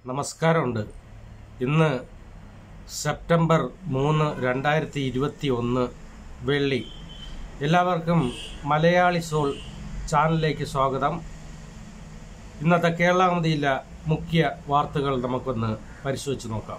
നമസ്കാരമുണ്ട് ഇന്ന് സെപ്റ്റംബർ മൂന്ന് രണ്ടായിരത്തി ഇരുപത്തി ഒന്ന് വെള്ളി എല്ലാവർക്കും മലയാളി സോൾ ചാനലിലേക്ക് സ്വാഗതം ഇന്നത്തെ കേരളാമതിയിലെ മുഖ്യ വാർത്തകൾ നമുക്കൊന്ന് പരിശോധിച്ച് നോക്കാം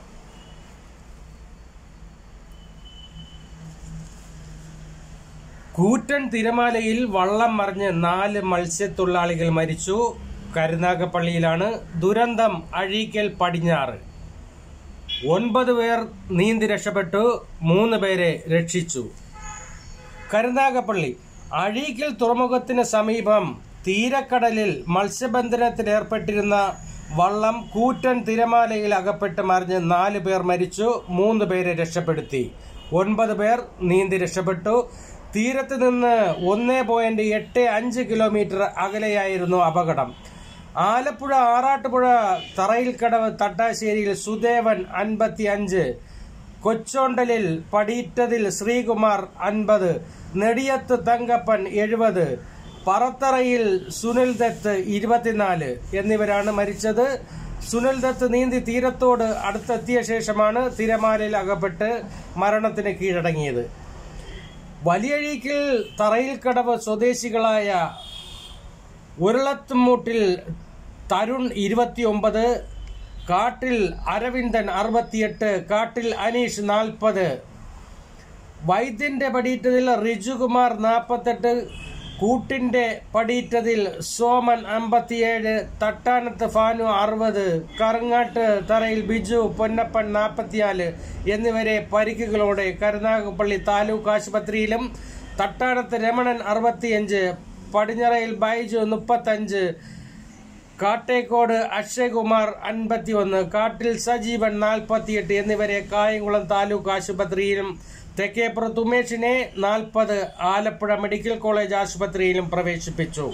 കൂറ്റൻ തിരമാലയിൽ വള്ളം മറിഞ്ഞ് നാല് മത്സ്യത്തൊഴിലാളികൾ മരിച്ചു കരുനാഗപ്പള്ളിയിലാണ് ദുരന്തം അഴീക്കൽ പടിഞ്ഞാറ് ഒൻപത് പേർ നീന്തി രക്ഷപ്പെട്ടു മൂന്ന് പേരെ രക്ഷിച്ചു കരുനാഗപ്പള്ളി അഴീക്കൽ തുറമുഖത്തിന് സമീപം തീരക്കടലിൽ മത്സ്യബന്ധനത്തിൽ ഏർപ്പെട്ടിരുന്ന വള്ളം കൂറ്റൻ തിരമാലയിൽ അകപ്പെട്ട് മറിഞ്ഞ് നാല് പേർ മരിച്ചു മൂന്ന് പേരെ രക്ഷപ്പെടുത്തി ഒൻപത് പേർ നീന്തി രക്ഷപ്പെട്ടു തീരത്ത് നിന്ന് ഒന്ന് പോയിന്റ് എട്ട് അഞ്ച് കിലോമീറ്റർ അകലെയായിരുന്നു അപകടം ആലപ്പുഴ ആറാട്ടുപുഴ തറയിൽക്കടവ് തട്ടാശ്ശേരിയിൽ സുദേവൻ അൻപത്തി അഞ്ച് കൊച്ചോണ്ടലിൽ പടീറ്റതിൽ ശ്രീകുമാർ അൻപത് നെടിയത്ത് തങ്കപ്പൻ എഴുപത് പറത്തറയിൽ സുനിൽ ദത്ത് ഇരുപത്തിനാല് എന്നിവരാണ് മരിച്ചത് സുനിൽ ദത്ത് നീന്തി തീരത്തോട് അടുത്തെത്തിയ ശേഷമാണ് തിരമാലയിൽ അകപ്പെട്ട് മരണത്തിന് കീഴടങ്ങിയത് വലിയഴീക്കിൽ തറയിൽക്കടവ് സ്വദേശികളായ ഉരുളത്തുമൂട്ടിൽ തരുൺ ഇരുപത്തിയൊമ്പത് കാട്ടിൽ അരവിന്ദൻ അറുപത്തിയെട്ട് കാട്ടിൽ അനീഷ് നാൽപ്പത് വൈദ്യന്റെ പടിയിട്ടതിൽ റിജുകുമാർ നാൽപ്പത്തെട്ട് കൂട്ടിന്റെ പടിയിട്ടതിൽ സോമൻ അമ്പത്തിയേഴ് തട്ടാനത്ത് ഫാനു അറുപത് കറങ്ങാട്ട് തറയിൽ ബിജു പൊന്നപ്പൻ നാൽപ്പത്തിനാല് എന്നിവരെ പരിക്കുകളോടെ കരുനാഗപ്പള്ളി താലൂക്ക് ആശുപത്രിയിലും തട്ടാനത്ത് രമണൻ അറുപത്തിയഞ്ച് പടിഞ്ഞറയിൽ ബൈജു മുപ്പത്തഞ്ച് കാട്ടേക്കോട് അക്ഷയകുമാർ അൻപത്തി ഒന്ന് കാട്ടിൽ സജീവൻ നാൽപ്പത്തിയെട്ട് എന്നിവരെ കായംകുളം താലൂക്ക് ആശുപത്രിയിലും തെക്കേപ്പുറത്ത് ഉമേഷിനെ നാൽപ്പത് ആലപ്പുഴ മെഡിക്കൽ കോളേജ് ആശുപത്രിയിലും പ്രവേശിപ്പിച്ചു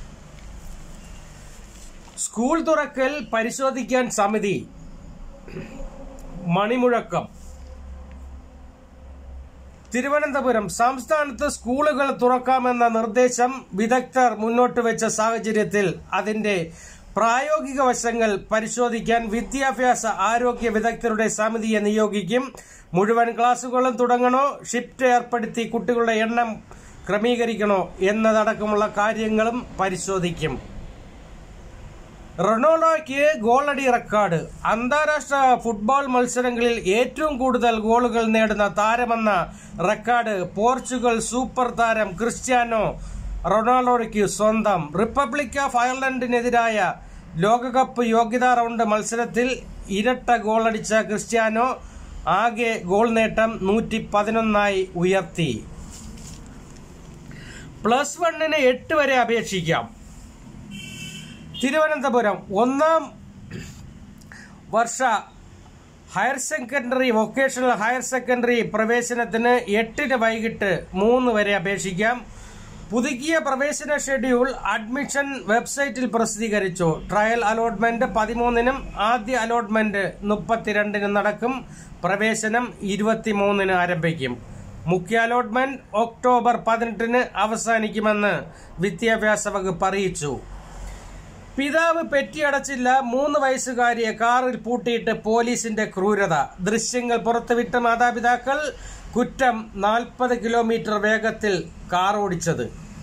സ്കൂൾ തുറക്കൽ പരിശോധിക്കാൻ സമിതി മണിമുഴക്കം തിരുവനന്തപുരം സംസ്ഥാനത്ത് സ്കൂളുകൾ തുറക്കാമെന്ന നിർദ്ദേശം വിദഗ്ധർ മുന്നോട്ട് വെച്ച സാഹചര്യത്തിൽ അതിന്റെ പ്രായോഗിക വശങ്ങൾ പരിശോധിക്കാൻ വിദ്യാഭ്യാസ ആരോഗ്യ വിദഗ്ധരുടെ സമിതിയെ നിയോഗിക്കും മുഴുവൻ ക്ലാസുകളും തുടങ്ങണോ ഷിഫ്റ്റ് ഏർപ്പെടുത്തി കുട്ടികളുടെ എണ്ണം ക്രമീകരിക്കണോ എന്നതടക്കമുള്ള കാര്യങ്ങളും പരിശോധിക്കും റൊണാൾഡോയ്ക്ക് ഗോളടി റെക്കോർഡ് അന്താരാഷ്ട്ര ഫുട്ബോൾ മത്സരങ്ങളിൽ ഏറ്റവും കൂടുതൽ ഗോളുകൾ നേടുന്ന താരമെന്ന റെക്കോർഡ് പോർച്ചുഗൽ സൂപ്പർ താരം ക്രിസ്ത്യാനോ റൊണാൾഡോയ്ക്ക് സ്വന്തം റിപ്പബ്ലിക് ഓഫ് അയർലൻഡിനെതിരായ ലോകകപ്പ് യോഗ്യതാ റൗണ്ട് മത്സരത്തിൽ ഇരട്ട ഗോളടിച്ച ക്രിസ്ത്യാനോ ആകെ ഗോൾ നേട്ടം നൂറ്റി പതിനൊന്നായി ഉയർത്തി പ്ലസ് വണ്ണിന് എട്ട് വരെ അപേക്ഷിക്കാം തിരുവനന്തപുരം ഒന്നാം വർഷ higher secondary vocational higher secondary പ്രവേശനത്തിന് എട്ടിന് വൈകിട്ട് മൂന്ന് വരെ അപേക്ഷിക്കാം പുതുക്കിയ പ്രവേശന ഷെഡ്യൂൾ അഡ്മിഷൻ വെബ്സൈറ്റിൽ പ്രസിദ്ധീകരിച്ചു ട്രയൽ അലോട്ട്മെന്റ് പതിമൂന്നിനും ആദ്യ അലോട്ട്മെന്റ് മുപ്പത്തിരണ്ടിനും നടക്കും പ്രവേശനം ഇരുപത്തിമൂന്നിന് ആരംഭിക്കും മുഖ്യ അലോട്ട്മെന്റ് ഒക്ടോബർ പതിനെട്ടിന് അവസാനിക്കുമെന്ന് വിദ്യാഭ്യാസ വകുപ്പ് അറിയിച്ചു പിതാവ് പെറ്റിയടച്ചില്ല മൂന്ന് വയസ്സുകാരിയെ കാറിൽ പൂട്ടിയിട്ട് പോലീസിന്റെ ക്രൂരത ദൃശ്യങ്ങൾ പുറത്തുവിട്ട മാതാപിതാക്കൾ കുറ്റം നാൽപ്പത് കിലോമീറ്റർ വേഗത്തിൽ കാർ ഓടിച്ചത്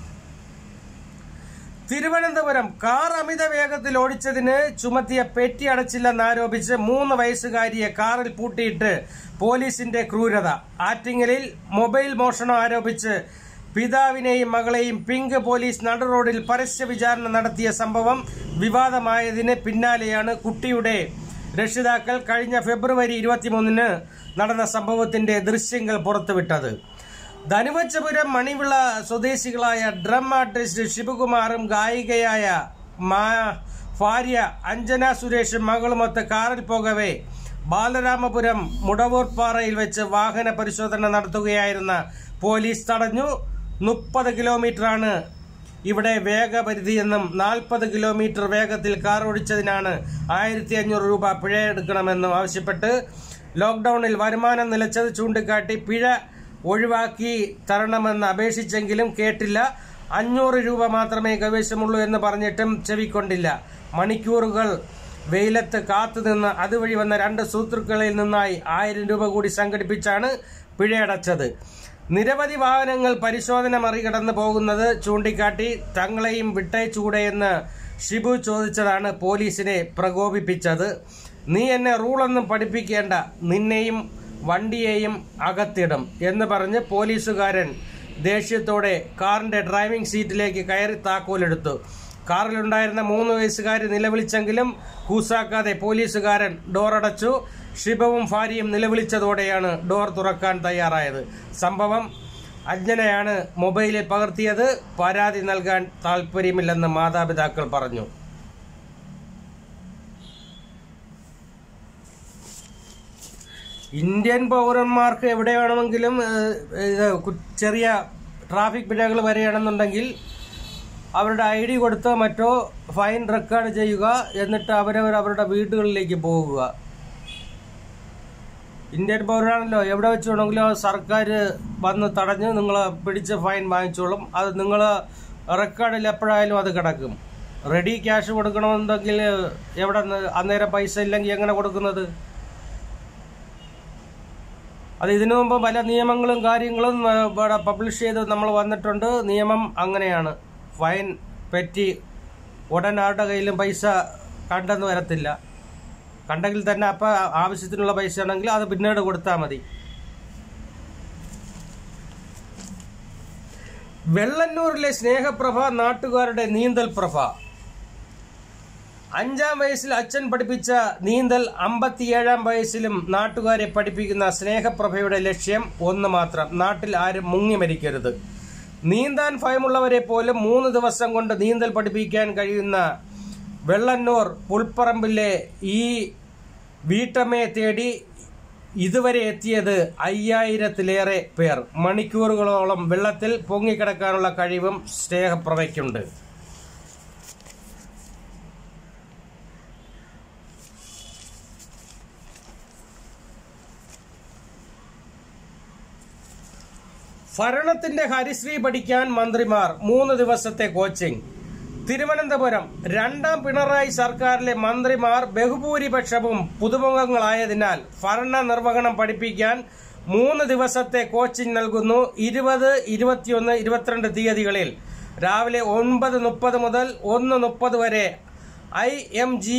തിരുവനന്തപുരം കാർ അമിത വേഗത്തിൽ ഓടിച്ചതിന് ചുമത്തിയ പെറ്റി അടച്ചില്ലെന്നാരോപിച്ച് മൂന്ന് വയസ്സുകാരിയെ കാറിൽ പൂട്ടിയിട്ട് പോലീസിന്റെ ക്രൂരത ആറ്റിങ്ങലിൽ മൊബൈൽ മോഷണം ആരോപിച്ച് പിതാവിനെയും മകളെയും പിങ്ക് പോലീസ് നട റോഡിൽ പരസ്യ വിചാരണ നടത്തിയ സംഭവം വിവാദമായതിന് പിന്നാലെയാണ് കുട്ടിയുടെ രക്ഷിതാക്കൾ കഴിഞ്ഞ ഫെബ്രുവരി ഇരുപത്തിമൂന്നിന് നടന്ന സംഭവത്തിന്റെ ദൃശ്യങ്ങൾ പുറത്തുവിട്ടത് ധനുവച്ചപുരം മണിവിള സ്വദേശികളായ ഡ്രം ആർട്ടിസ്റ്റ് ശിവകുമാറും ഗായികയായ ഭാര്യ അഞ്ജന സുരേഷും മകളുമൊത്ത് കാറിൽ പോകവേ ബാലരാമപുരം മുടവൂർപ്പാറയിൽ വെച്ച് വാഹന പരിശോധന നടത്തുകയായിരുന്ന പോലീസ് തടഞ്ഞു മുപ്പത് കിലോമീറ്ററാണ് ഇവിടെ വേഗപരിധിയെന്നും നാൽപ്പത് കിലോമീറ്റർ വേഗത്തിൽ കാർ ഓടിച്ചതിനാണ് ആയിരത്തി അഞ്ഞൂറ് രൂപ പിഴയെടുക്കണമെന്നും ആവശ്യപ്പെട്ട് ലോക്ഡൌണിൽ വരുമാനം നിലച്ചത് ചൂണ്ടിക്കാട്ടി പിഴ ഒഴിവാക്കി തരണമെന്ന് അപേക്ഷിച്ചെങ്കിലും കേട്ടില്ല അഞ്ഞൂറ് രൂപ മാത്രമേ കൈവശമുള്ളൂ എന്ന് പറഞ്ഞിട്ടും ചെവിക്കൊണ്ടില്ല മണിക്കൂറുകൾ വെയിലത്ത് കാത്തുനിന്ന് അതുവഴി വന്ന രണ്ട് സുഹൃത്തുക്കളിൽ നിന്നായി ആയിരം രൂപ കൂടി സംഘടിപ്പിച്ചാണ് പിഴയടച്ചത് നിരവധി വാഹനങ്ങൾ പരിശോധന മറികടന്ന് പോകുന്നത് ചൂണ്ടിക്കാട്ടി തങ്ങളെയും വിട്ടയച്ചുകൂടെയെന്ന് ഷിബു ചോദിച്ചതാണ് പോലീസിനെ പ്രകോപിപ്പിച്ചത് നീ എന്നെ റൂളൊന്നും പഠിപ്പിക്കേണ്ട നിന്നെയും വണ്ടിയെയും അകത്തിടും എന്ന് പറഞ്ഞ് പോലീസുകാരൻ ദേഷ്യത്തോടെ കാറിന്റെ ഡ്രൈവിംഗ് സീറ്റിലേക്ക് കയറി താക്കോലെടുത്തു കാറിലുണ്ടായിരുന്ന മൂന്ന് വയസ്സുകാരി നിലവിളിച്ചെങ്കിലും കൂസാക്കാതെ പോലീസുകാരൻ ഡോറടച്ചു ഷിബവും ഭാര്യയും നിലവിളിച്ചതോടെയാണ് ഡോർ തുറക്കാൻ തയ്യാറായത് സംഭവം അജ്ഞനെയാണ് മൊബൈലിൽ പകർത്തിയത് പരാതി നൽകാൻ താല്പര്യമില്ലെന്ന് മാതാപിതാക്കൾ പറഞ്ഞു ഇന്ത്യൻ പൗരന്മാർക്ക് എവിടെ വേണമെങ്കിലും ഏഹ്, ഇത് കു- ചെറിയ ട്രാഫിക് പിഴകൾ വരികയാണെന്നുണ്ടെങ്കിൽ അവരുടെ ഐ ഡി കൊടുത്തോ മറ്റോ ഫൈൻ റെക്കോർഡ് ചെയ്യുക എന്നിട്ട് അവരവർ അവരുടെ വീടുകളിലേക്ക് പോകുക ഇന്ത്യൻ പൗരനാണല്ലോ എവിടെ വെച്ച് വേണമെങ്കിലും സർക്കാർ വന്ന് തടഞ്ഞ് നിങ്ങളെ പിടിച്ച് ഫൈൻ വാങ്ങിച്ചോളും അത് നിങ്ങൾ റെക്കോർഡിൽ എപ്പോഴായാലും അത് കിടക്കും റെഡി ക്യാഷ് കൊടുക്കണമെന്നുണ്ടെങ്കിൽ എവിടെ നിന്ന് അന്നേരം പൈസ ഇല്ലെങ്കിൽ എങ്ങനെ കൊടുക്കുന്നത് അത് ഇതിനു മുമ്പ് പല നിയമങ്ങളും കാര്യങ്ങളും ആ, ഇവിടെ പബ്ലിഷ് ചെയ്ത് നമ്മൾ വന്നിട്ടുണ്ട് നിയമം അങ്ങനെയാണ് ഫൈൻ പറ്റി ഉടൻ ആരുടെ കയ്യിലും പൈസ കണ്ടെന്ന് വരത്തില്ല കണ്ടെങ്കിൽ തന്നെ അപ്പം ആവശ്യത്തിനുള്ള പൈസ ആണെങ്കിൽ അത് പിന്നീട് കൊടുത്താൽ മതി വെള്ളന്നൂരിലെ സ്നേഹപ്രഭ നാട്ടുകാരുടെ നീന്തൽ പ്രഭ അഞ്ചാം വയസ്സിൽ അച്ഛൻ പഠിപ്പിച്ച നീന്തൽ അമ്പത്തിയേഴാം വയസ്സിലും നാട്ടുകാരെ പഠിപ്പിക്കുന്ന സ്നേഹപ്രഭയുടെ ലക്ഷ്യം ഒന്ന് മാത്രം നാട്ടിൽ ആരും മുങ്ങി മരിക്കരുത് നീന്താൻ ഭയമുള്ളവരെ പോലും മൂന്ന് ദിവസം കൊണ്ട് നീന്തൽ പഠിപ്പിക്കാൻ കഴിയുന്ന വെള്ളന്നൂർ പുൽപ്പറമ്പിലെ ഈ വീട്ടമ്മയെ തേടി ഇതുവരെ എത്തിയത് അയ്യായിരത്തിലേറെ പേർ മണിക്കൂറുകളോളം വെള്ളത്തിൽ പൊങ്ങിക്കിടക്കാനുള്ള കഴിവും സ്നേഹപ്രഭയ്ക്കുണ്ട് ഭരണത്തിന്റെ ഹരിശ്രീ പഠിക്കാൻ മന്ത്രിമാർ മൂന്ന് ദിവസത്തെ കോച്ചിംഗ് തിരുവനന്തപുരം രണ്ടാം പിണറായി സർക്കാരിലെ മന്ത്രിമാർ ബഹുഭൂരിപക്ഷവും പുതുമുഖങ്ങളായതിനാൽ ഭരണ നിർവഹണം പഠിപ്പിക്കാൻ മൂന്ന് ദിവസത്തെ കോച്ചിംഗ് നൽകുന്നു ഇരുപത് ഇരുപത്തിയൊന്ന് ഇരുപത്തിരണ്ട് തീയതികളിൽ രാവിലെ ഒൻപത് മുപ്പത് മുതൽ ഒന്ന് മുപ്പത് വരെ I M G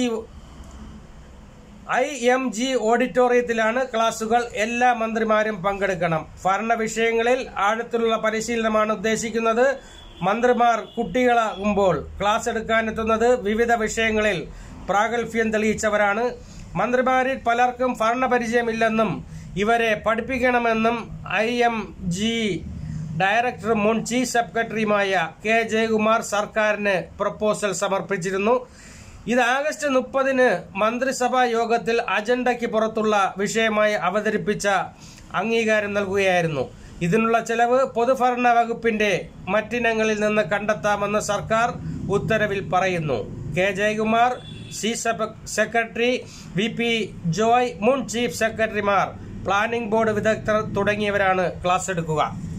I M G ഓഡിറ്റോറിയത്തിലാണ് ക്ലാസുകൾ എല്ലാ മന്ത്രിമാരും പങ്കെടുക്കണം ഭരണ വിഷയങ്ങളിൽ ആഴത്തിലുള്ള പരിശീലനമാണ് ഉദ്ദേശിക്കുന്നത് മന്ത്രിമാർ കുട്ടികളാകുമ്പോൾ ക്ലാസ് എടുക്കാനെത്തുന്നത് വിവിധ വിഷയങ്ങളിൽ പ്രാഗൽഭ്യം തെളിയിച്ചവരാണ് മന്ത്രിമാരിൽ പലർക്കും ഭരണപരിചയമില്ലെന്നും ഇവരെ പഠിപ്പിക്കണമെന്നും ഐ എം ജി ഡയറക്ടറും മുൻ ചീഫ് സെക്രട്ടറിയുമായ കെ ജയകുമാർ സർക്കാരിന് പ്രപ്പോസൽ സമർപ്പിച്ചിരുന്നു ഇത് ആഗസ്റ്റ് മുപ്പതിന് മന്ത്രിസഭാ യോഗത്തിൽ അജണ്ടയ്ക്ക് പുറത്തുള്ള വിഷയമായി അവതരിപ്പിച്ച അംഗീകാരം നൽകുകയായിരുന്നു ഇതിനുള്ള ചെലവ് പൊതുഭരണ വകുപ്പിന്റെ മറ്റിനങ്ങളിൽ നിന്ന് കണ്ടെത്താമെന്ന് സർക്കാർ ഉത്തരവിൽ പറയുന്നു K Jayakumar chief secretary V P Joy മുൻ ചീഫ് സെക്രട്ടറിമാർ പ്ലാനിംഗ് ബോർഡ് വിദഗ്ധർ തുടങ്ങിയവരാണ് ക്ലാസ് എടുക്കുക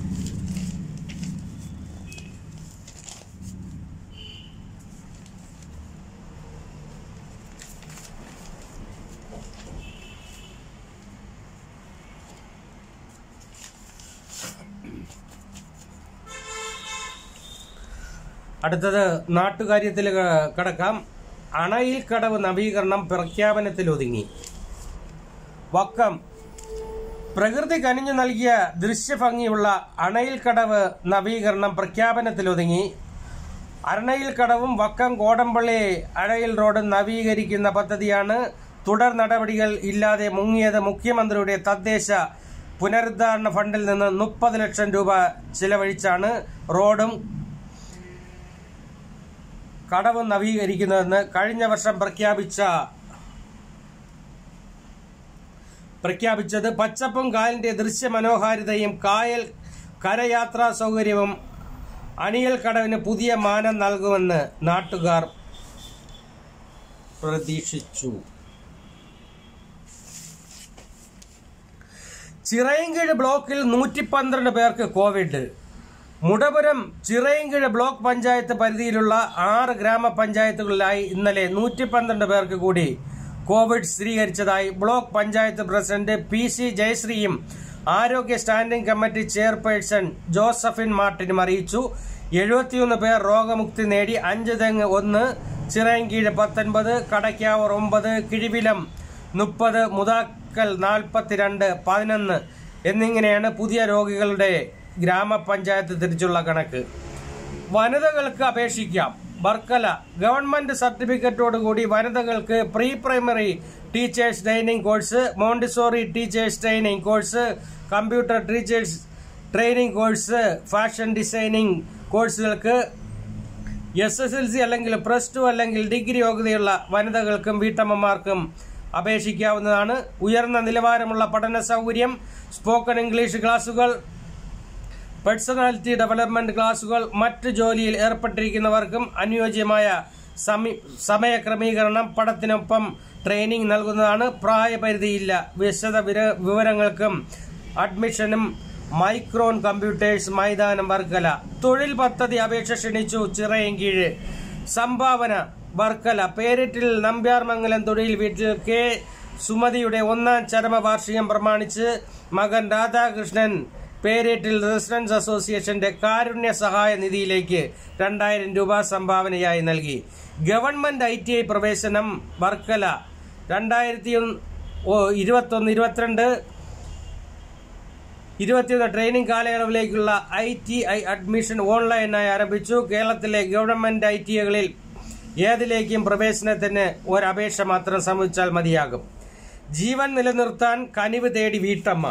അടുത്തത് നാട്ടുകാര്യത്തിൽ ക- കടക്കാം അണയിൽ കടവ് നവീകരണം പ്രഖ്യാപനത്തിൽ ഒതുങ്ങി വക്കം പ്രകൃതി കനിഞ്ഞു നൽകിയ ദൃശ്യഭംഗിയുള്ള അണയിൽ കടവ് നവീകരണം പ്രഖ്യാപനത്തിൽ ഒതുങ്ങി അരണയിൽ കടവും വക്കം കോടമ്പള്ളി അഴയിൽ റോഡും നവീകരിക്കുന്ന പദ്ധതിയാണ് തുടർ നടപടികൾ ഇല്ലാതെ മുങ്ങിയത് മുഖ്യമന്ത്രിയുടെ തദ്ദേശ പുനരുദ്ധാരണ ഫണ്ടിൽ നിന്ന് മുപ്പത് ലക്ഷം രൂപ ചിലവഴിച്ചാണ് റോഡും കടവ് നവീകരിക്കുന്നതെന്ന് കഴിഞ്ഞ വർഷം പ്രഖ്യാപിച്ച പ്രഖ്യാപിച്ചത് പച്ചപ്പും കായലിന്റെ ദൃശ്യമനോഹാരിതയും കായൽ കരയാത്രാ സൗകര്യവും അണിയൽ കടവിന് പുതിയ മാനം നൽകുമെന്ന് നാട്ടുകാർ പ്രതീക്ഷിച്ചു ചിറയൻകീഴ് ബ്ലോക്കിൽ നൂറ്റി പന്ത്രണ്ട് പേർക്ക് കോവിഡ് മുടപുരം ചിറയൻകിഴ ബ്ലോക്ക് പഞ്ചായത്ത് പരിധിയിലുള്ള ആറ് ഗ്രാമപഞ്ചായത്തുകളിലായി ഇന്നലെ നൂറ്റി പന്ത്രണ്ട് പേർക്ക് കൂടി കോവിഡ് സ്ഥിരീകരിച്ചതായി block panchayat president P C ജയശ്രീയും ആരോഗ്യ സ്റ്റാൻഡിംഗ് കമ്മിറ്റി ചെയർപേഴ്സൺ ജോസഫിൻ മാർട്ടിനും അറിയിച്ചു എഴുപത്തിയൊന്ന് പേർ രോഗമുക്തി നേടി അഞ്ച് തെങ്ങ് ഒന്ന് ചിറയൻകീഴ് പത്തൊൻപത് കടയ്ക്കാവൂർ ഒമ്പത് കിഴിവിലം മുപ്പത് മുതാക്കൽ നാൽപ്പത്തിരണ്ട് പതിനൊന്ന് എന്നിങ്ങനെയാണ് പുതിയ രോഗികളുടെ ഗ്രാമപഞ്ചായത്ത് തിരിച്ചുള്ള കണക്ക് വനിതകൾക്ക് അപേക്ഷിക്കാം വർക്കല ഗവൺമെന്റ് സർട്ടിഫിക്കറ്റോടുകൂടി വനിതകൾക്ക് pre primary teachers training course Montessori teachers training course computer teachers training course fashion designing കോഴ്സുകൾക്ക് എസ് എസ് എൽ സി അല്ലെങ്കിൽ പ്ലസ് ടു അല്ലെങ്കിൽ ഡിഗ്രി യോഗ്യതയുള്ള വനിതകൾക്കും വീട്ടമ്മമാർക്കും അപേക്ഷിക്കാവുന്നതാണ് ഉയർന്ന നിലവാരമുള്ള പഠന സൗകര്യം സ്പോക്കൺ ഇംഗ്ലീഷ് ക്ലാസുകൾ പേഴ്സണാലിറ്റി ഡെവലപ്മെന്റ് ക്ലാസുകൾ മറ്റ് ജോലിയിൽ ഏർപ്പെട്ടിരിക്കുന്നവർക്കും അനുയോജ്യമായ സമി- സമയക്രമീകരണം പഠനത്തിനൊപ്പം ട്രെയിനിംഗ് നൽകുന്നതാണ് പ്രായപരിധിയില്ല വിശദ വിര- വിവരങ്ങൾക്കും അഡ്മിഷനും മൈക്രോൺ കമ്പ്യൂട്ടേഴ്സ് മൈതാനം വർക്കല തൊഴിൽ പദ്ധതി അപേക്ഷ ക്ഷണിച്ചു ചിറയൻകീഴ് സംഭാവന വർക്കല പേരിട്ടിൽ നമ്പ്യാർമംഗലം തൊഴിൽ വീട്ടിൽ കെ സുമതിയുടെ ഒന്നാം ചരമവാർഷികം പ്രമാണിച്ച് മകൻ രാധാകൃഷ്ണൻ പേരേറ്റിൽ റെസിഡൻസ് അസോസിയേഷന്റെ കാരുണ്യ സഹായ നിധിയിലേക്ക് രണ്ടായിരം രൂപ സംഭാവനയായി നൽകി ഗവൺമെന്റ് ഐ ടി ഐ പ്രവേശനം വർക്കല രണ്ടായിരത്തി ഇരുപത്തൊന്ന് ഇരുപത്തിരണ്ട് ഇരുപത്തിയൊന്ന് ട്രെയിനിംഗ് കാലയളവിലേക്കുള്ള ഐ ടി ഐ അഡ്മിഷൻ ഓൺലൈനായി ആരംഭിച്ചു കേരളത്തിലെ ഗവൺമെന്റ് ഐ ടി ഐകളിൽ ഏതിലേക്കും പ്രവേശനത്തിന് ഒരപേക്ഷ മാത്രം സമർപ്പിച്ചാൽ മതിയാകും ജീവൻ നിലനിർത്താൻ കനിവ് തേടി വീട്ടമ്മ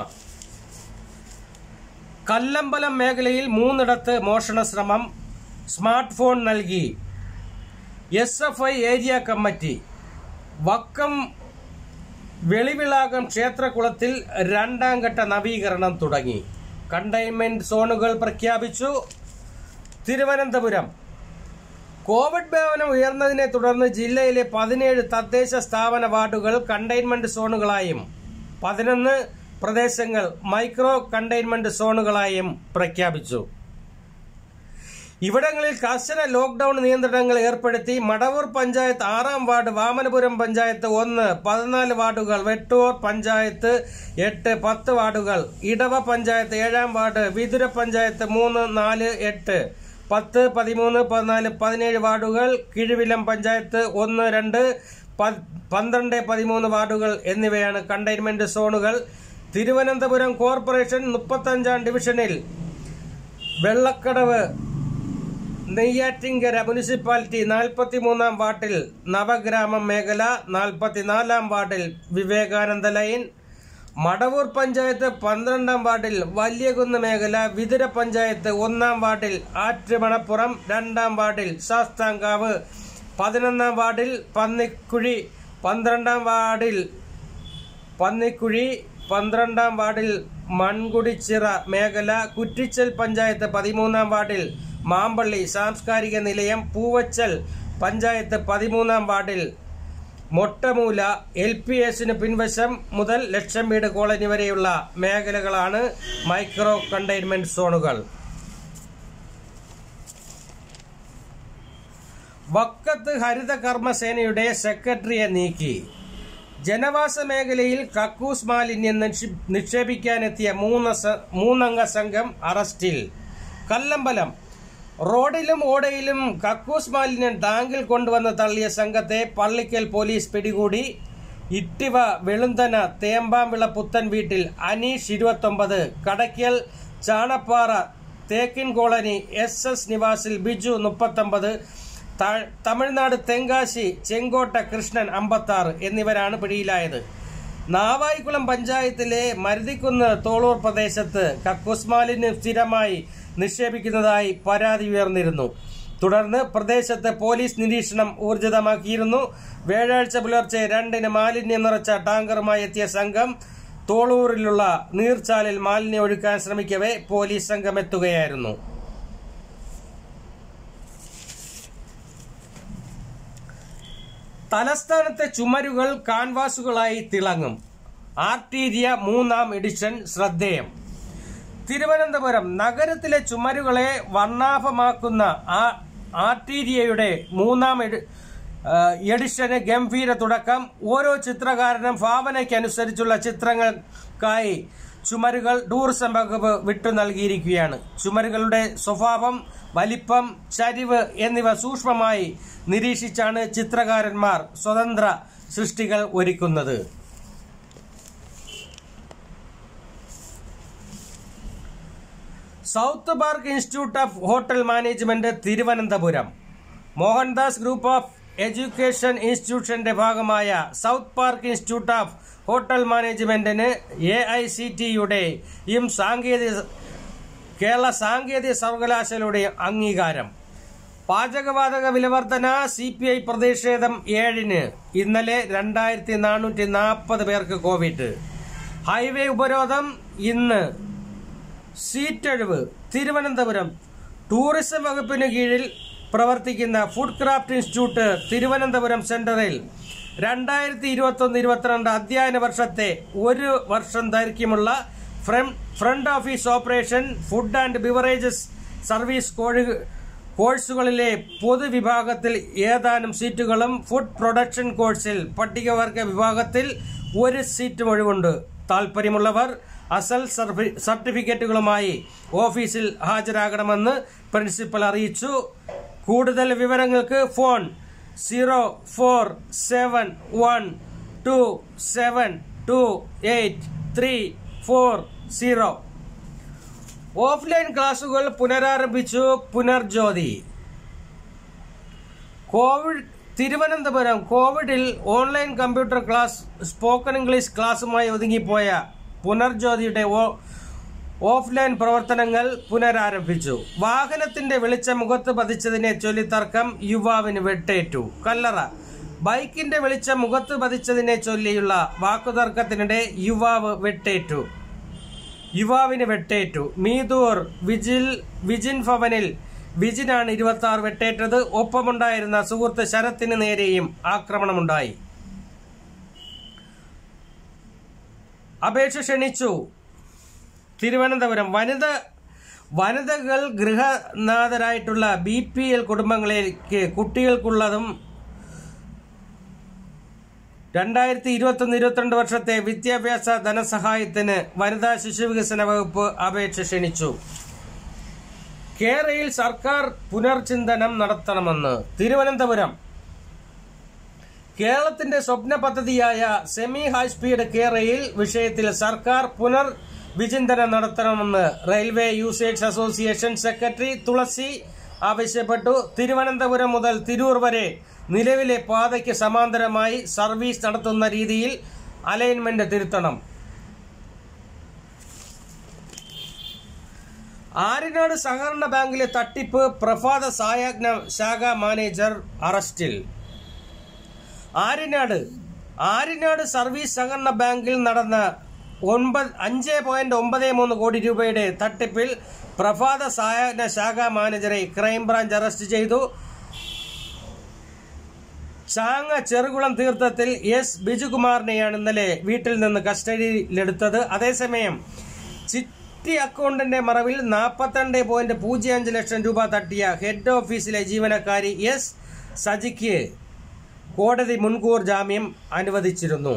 കല്ലമ്പലം മേഖലയിൽ മൂന്നിടത്ത് മോഷണ ശ്രമം സ്മാർട്ട് ഫോൺ നൽകി S F I area committee Vakkom Velivilakam ക്ഷേത്രകുളത്തിൽ രണ്ടാം ഘട്ട നവീകരണം തുടങ്ങി കണ്ടെയ്ൻമെന്റ് സോണുകൾ പ്രഖ്യാപിച്ചു തിരുവനന്തപുരം കോവിഡ് വ്യാപനം ഉയർന്നതിനെ തുടർന്ന് ജില്ലയിലെ പതിനേഴ് തദ്ദേശ സ്ഥാപന വാർഡുകൾ കണ്ടെയ്ൻമെന്റ് സോണുകളായും പതിനൊന്ന് പ്രദേശങ്ങൾ മൈക്രോ കണ്ടെയ്ൻമെന്റ് സോണുകളായും പ്രഖ്യാപിച്ചു ഇവിടങ്ങളിൽ കർശന ലോക്ഡൌൺ നിയന്ത്രണങ്ങൾ ഏർപ്പെടുത്തി മടവൂർ പഞ്ചായത്ത് ആറാം വാർഡ് വാമനപുരം പഞ്ചായത്ത് ഒന്ന് പതിനാല് വാർഡുകൾ വെട്ടൂർ പഞ്ചായത്ത് എട്ട് പത്ത് വാർഡുകൾ ഇടവ പഞ്ചായത്ത് ഏഴാം വാർഡ് വിതുര പഞ്ചായത്ത് മൂന്ന് നാല് എട്ട് പത്ത് പതിമൂന്ന് പതിനാല് പതിനേഴ് വാർഡുകൾ കിഴുവിലം പഞ്ചായത്ത് ഒന്ന് രണ്ട് പ- പന്ത്രണ്ട് പതിമൂന്ന് വാർഡുകൾ എന്നിവയാണ് കണ്ടെയ്ൻമെന്റ് സോണുകൾ തിരുവനന്തപുരം കോർപ്പറേഷൻ മുപ്പത്തഞ്ചാം ഡിവിഷനിൽ വെള്ളക്കടവ് നെയ്യാറ്റിങ്കര മുനിസിപ്പാലിറ്റി നാൽപ്പത്തിമൂന്നാം വാർഡിൽ നവഗ്രാമം മേഖല നാൽപ്പത്തിനാലാം വാർഡിൽ വിവേകാനന്ദ ലൈൻ മടവൂർ പഞ്ചായത്ത് പന്ത്രണ്ടാം വാർഡിൽ വലിയകുന്ന് മേഖല വിതുര പഞ്ചായത്ത് ഒന്നാം വാർഡിൽ ആറ്റുമണപ്പുറം രണ്ടാം വാർഡിൽ ശാസ്താംകാവ് പതിനൊന്നാം വാർഡിൽ പന്നിക്കുഴി പന്ത്രണ്ടാം വാർഡിൽ പന്നിക്കുഴി പന്ത്രണ്ടാം വാർഡിൽ മൺകുടിച്ചിറ മേഖല കുറ്റിച്ചൽ പഞ്ചായത്ത് പതിമൂന്നാം വാർഡിൽ മാമ്പള്ളി സാംസ്കാരിക നിലയം പൂവച്ചൽ പഞ്ചായത്ത് പതിമൂന്നാം വാർഡിൽ മൊട്ടമൂല എൽ പി എസിന് പിൻവശം മുതൽ ലക്ഷം വീട് കോളനി വരെയുള്ള മേഖലകളാണ് മൈക്രോ കണ്ടെയ്ൻമെന്റ് സോണുകൾ വക്കത്ത് ഹരിത കർമ്മസേനയുടെ സെക്രട്ടറിയെ നീക്കി ജനവാസ മേഖലയിൽ കക്കൂസ് മാലിന്യം നിക്ഷി- നിക്ഷേപിക്കാനെത്തിയ മൂന്ന് സ- മൂന്നംഗ സംഘം അറസ്റ്റിൽ കല്ലമ്പലം റോഡിലും ഓടയിലും കക്കൂസ് മാലിന്യം ടാങ്കിൽ കൊണ്ടുവന്ന് തള്ളിയ സംഘത്തെ പള്ളിക്കൽ പോലീസ് പിടികൂടി ഇട്ടിവ വെളുന്തന തേമ്പാമ്പിള പുത്തൻ വീട്ടിൽ അനീഷ് ഇരുപത്തൊമ്പത് കടയ്ക്കൽ ചാണപ്പാറ തേക്കിൻ കോളനി എസ് എസ് നിവാസിൽ ബിജു മുപ്പത്തൊമ്പത് ത- തമിഴ്നാട് തെങ്കാശി ചെങ്കോട്ട കൃഷ്ണൻ അമ്പത്താറ് എന്നിവരാണ് പിടിയിലായത് നാവായിക്കുളം പഞ്ചായത്തിലെ മരുതിക്കുന്ന് തോളൂർ പ്രദേശത്ത് കക്കൂസ് മാലിന്യം സ്ഥിരമായി നിക്ഷേപിക്കുന്നതായി പരാതി ഉയർന്നിരുന്നു തുടർന്ന് പ്രദേശത്ത് പോലീസ് നിരീക്ഷണം ഊർജിതമാക്കിയിരുന്നു വ്യാഴാഴ്ച പുലർച്ചെ രണ്ടിന് മാലിന്യം നിറച്ച ടാങ്കറുമായി എത്തിയ സംഘം തോളൂരിലുള്ള നീർച്ചാലിൽ മാലിന്യം ഒഴുക്കാൻ ശ്രമിക്കവേ പോലീസ് സംഘം എത്തുകയായിരുന്നു തലസ്ഥാനത്തെ ചുമരുകൾ കാൻവാസുകളായി തിളങ്ങും ആർട്ടീരിയ മൂന്നാം എഡിഷൻ ശ്രദ്ധേയം തിരുവനന്തപുരം നഗരത്തിലെ ചുമരുകളെ വർണ്ണാഭമാക്കുന്ന ആ ആർട്ടീരിയയുടെ മൂന്നാം എഡി- ആ, എഡിഷന് ഗംഭീര തുടക്കം ഓരോ ചിത്രകാരനും ഭാവനയ്ക്കനുസരിച്ചുള്ള ചിത്രങ്ങൾക്കായി ചുമരുകൾ ടൂറിസം വകുപ്പ് വിട്ടു നൽകിയിരിക്കുകയാണ് ചുമരുകളുടെ സ്വഭാവം വലിപ്പം ചരിവ് എന്നിവ സൂക്ഷ്മമായി നിരീക്ഷിച്ചാണ് ചിത്രകാരന്മാർ സ്വതന്ത്ര സൃഷ്ടികൾ ഒരുക്കുന്നത് South Park Institute of Hotel Management Thiruvananthapuram Mohandas Group of Education ഇൻസ്റ്റിറ്റ്യൂഷന്റെ ഭാഗമായ South Park Institute of Hotel മാനേജ്മെന്റിന് എ ഐ സി ടിയുടെയും സാങ്കേതിക കേരള സാങ്കേതിക സർവകലാശാലയുടെയും അംഗീകാരം പാചകവാതക വിലവർധന സി പി ഐ പ്രതിഷേധം ഏഴിന് ഇന്നലെ രണ്ടായിരത്തി നാനൂറ്റി നാൽപ്പത് പേർക്ക് കോവിഡ് ഹൈവേ ഉപരോധം ഇന്ന് സീറ്റഴിവ് തിരുവനന്തപുരം ടൂറിസം വകുപ്പിന് കീഴിൽ പ്രവർത്തിക്കുന്ന ഫുഡ് ക്രാഫ്റ്റ് ഇൻസ്റ്റിറ്റ്യൂട്ട് തിരുവനന്തപുരം സെന്ററിൽ രണ്ടായിരത്തി ഇരുപത്തൊന്ന് ഇരുപത്തിരണ്ട് അധ്യയന വർഷത്തെ ഒരു വർഷം ദൈർഘ്യമുള്ള ഫ്രം- front office operation food and beverages service കോഴി- കോഴ്സുകളിലെ പൊതുവിഭാഗത്തിൽ ഏതാനും സീറ്റുകളും ഫുഡ് പ്രൊഡക്ഷൻ കോഴ്സിൽ പട്ടികവർഗ വിഭാഗത്തിൽ ഒരു സീറ്റും ഒഴിവുണ്ട് താൽപ്പര്യമുള്ളവർ അസൽ സർഫി- സർട്ടിഫിക്കറ്റുകളുമായി ഓഫീസിൽ ഹാജരാകണമെന്ന് പ്രിൻസിപ്പൽ അറിയിച്ചു കൂടുതൽ വിവരങ്ങൾക്ക് phone zero four seven one two seven two eight three four zero offline ക്ലാസുകൾ പുനരാരംഭിച്ചു പുനർജ്യോതി കോവിഡ് തിരുവനന്തപുരം കോവിഡിൽ online computer class spoken English ക്ലാസുമായി ഒതുങ്ങിപ്പോയ പുനർജ്യോതിയുടെ ഓ- ഓഫ്ലൈൻ പ്രവർത്തനങ്ങൾ പുനരാരംഭിച്ചു വാഹനത്തിന്റെ വെളിച്ചം മുഖത്ത് പതിച്ചതിനെ ചൊല്ലി തർക്കം യുവാവിന് വെട്ടേറ്റു കല്ലറ ബൈക്കിന്റെ വെളിച്ചം മുഖത്ത് പതിച്ചതിനെ ചൊല്ലിയുള്ള വാക്കുതർക്കത്തിനിടെ യുവാവ് വെട്ടേറ്റു യുവാവിന് വെട്ടേറ്റു മീതൂർ വിജിൽ വിജിൻ ഭവനിൽ വിജിനാണ് ഇരുപത്തി ആറ് വെട്ടേറ്റത് ഒപ്പമുണ്ടായിരുന്ന സുഹൃത്ത് ശരത്തിന് നേരെയും ആക്രമണമുണ്ടായി അപേക്ഷ ക്ഷണിച്ചു തിരുവനന്തപുരം വനിത വനിതകൾ ഗൃഹനാഥരായിട്ടുള്ള ബി പി എൽ കുടുംബങ്ങളിലേക്ക് കുട്ടികൾക്കുള്ളതും രണ്ടായിരത്തി ഇരുപത്തൊന്ന് ഇരുപത്തിരണ്ട് വർഷത്തെ വിദ്യാഭ്യാസ ധനസഹായത്തിന് വനിതാ ശിശുവികസന വകുപ്പ് അപേക്ഷ ക്ഷണിച്ചു കേരളയിൽ സർക്കാർ പുനർചിന്തനം നടത്തണമെന്ന് തിരുവനന്തപുരം കേരളത്തിന്റെ സ്വപ്ന പദ്ധതിയായ സെമി ഹൈസ്പീഡ് കേരയിൽ വിഷയത്തിൽ സർക്കാർ പുനർ വിചിന്തനം നടത്തണമെന്ന് railway users association secretary Thulasi ആവശ്യപ്പെട്ടു തിരുവനന്തപുരം മുതൽ തിരൂർ വരെ നിലവിലെ പാതയ്ക്ക് സമാന്തരമായി സർവീസ് നടത്തുന്ന രീതിയിൽ അലൈൻമെന്റ് തിരുത്തണം ആര്യനാട് സഹകരണ ബാങ്കിലെ തട്ടിപ്പ് പ്രഭാത സായാജ്ഞ ശാഖ മാനേജർ അറസ്റ്റിൽ ആര്യനാട് ആര്യനാട് സർവീസ് സഹകരണ ബാങ്കിൽ നടന്ന ഒൻപത് അഞ്ച് പോയിന്റ് ഒമ്പത് മൂന്ന് കോടി രൂപയുടെ തട്ടിപ്പിൽ പ്രഭാത സഹായന ശാഖാ മാനേജറെ ക്രൈംബ്രാഞ്ച് അറസ്റ്റ് ചെയ്തു ചാങ്ങ ചെറുകുളം തീർത്ഥത്തിൽ എസ് ബിജുകുമാറിനെയാണ് ഇന്നലെ വീട്ടിൽ നിന്ന് കസ്റ്റഡിയിലെടുത്തത് അതേസമയം ചിട്ടി അക്കൗണ്ടിന്റെ മറവിൽ നാൽപ്പത്തിരണ്ട് പോയിന്റ് പൂജ്യം അഞ്ച് ലക്ഷം രൂപ തട്ടിയ ഹെഡ് ഓഫീസിലെ ജീവനക്കാരി എസ് സജിക്ക് കോടതി മുൻകൂർ ജാമ്യം അനുവദിച്ചിരുന്നു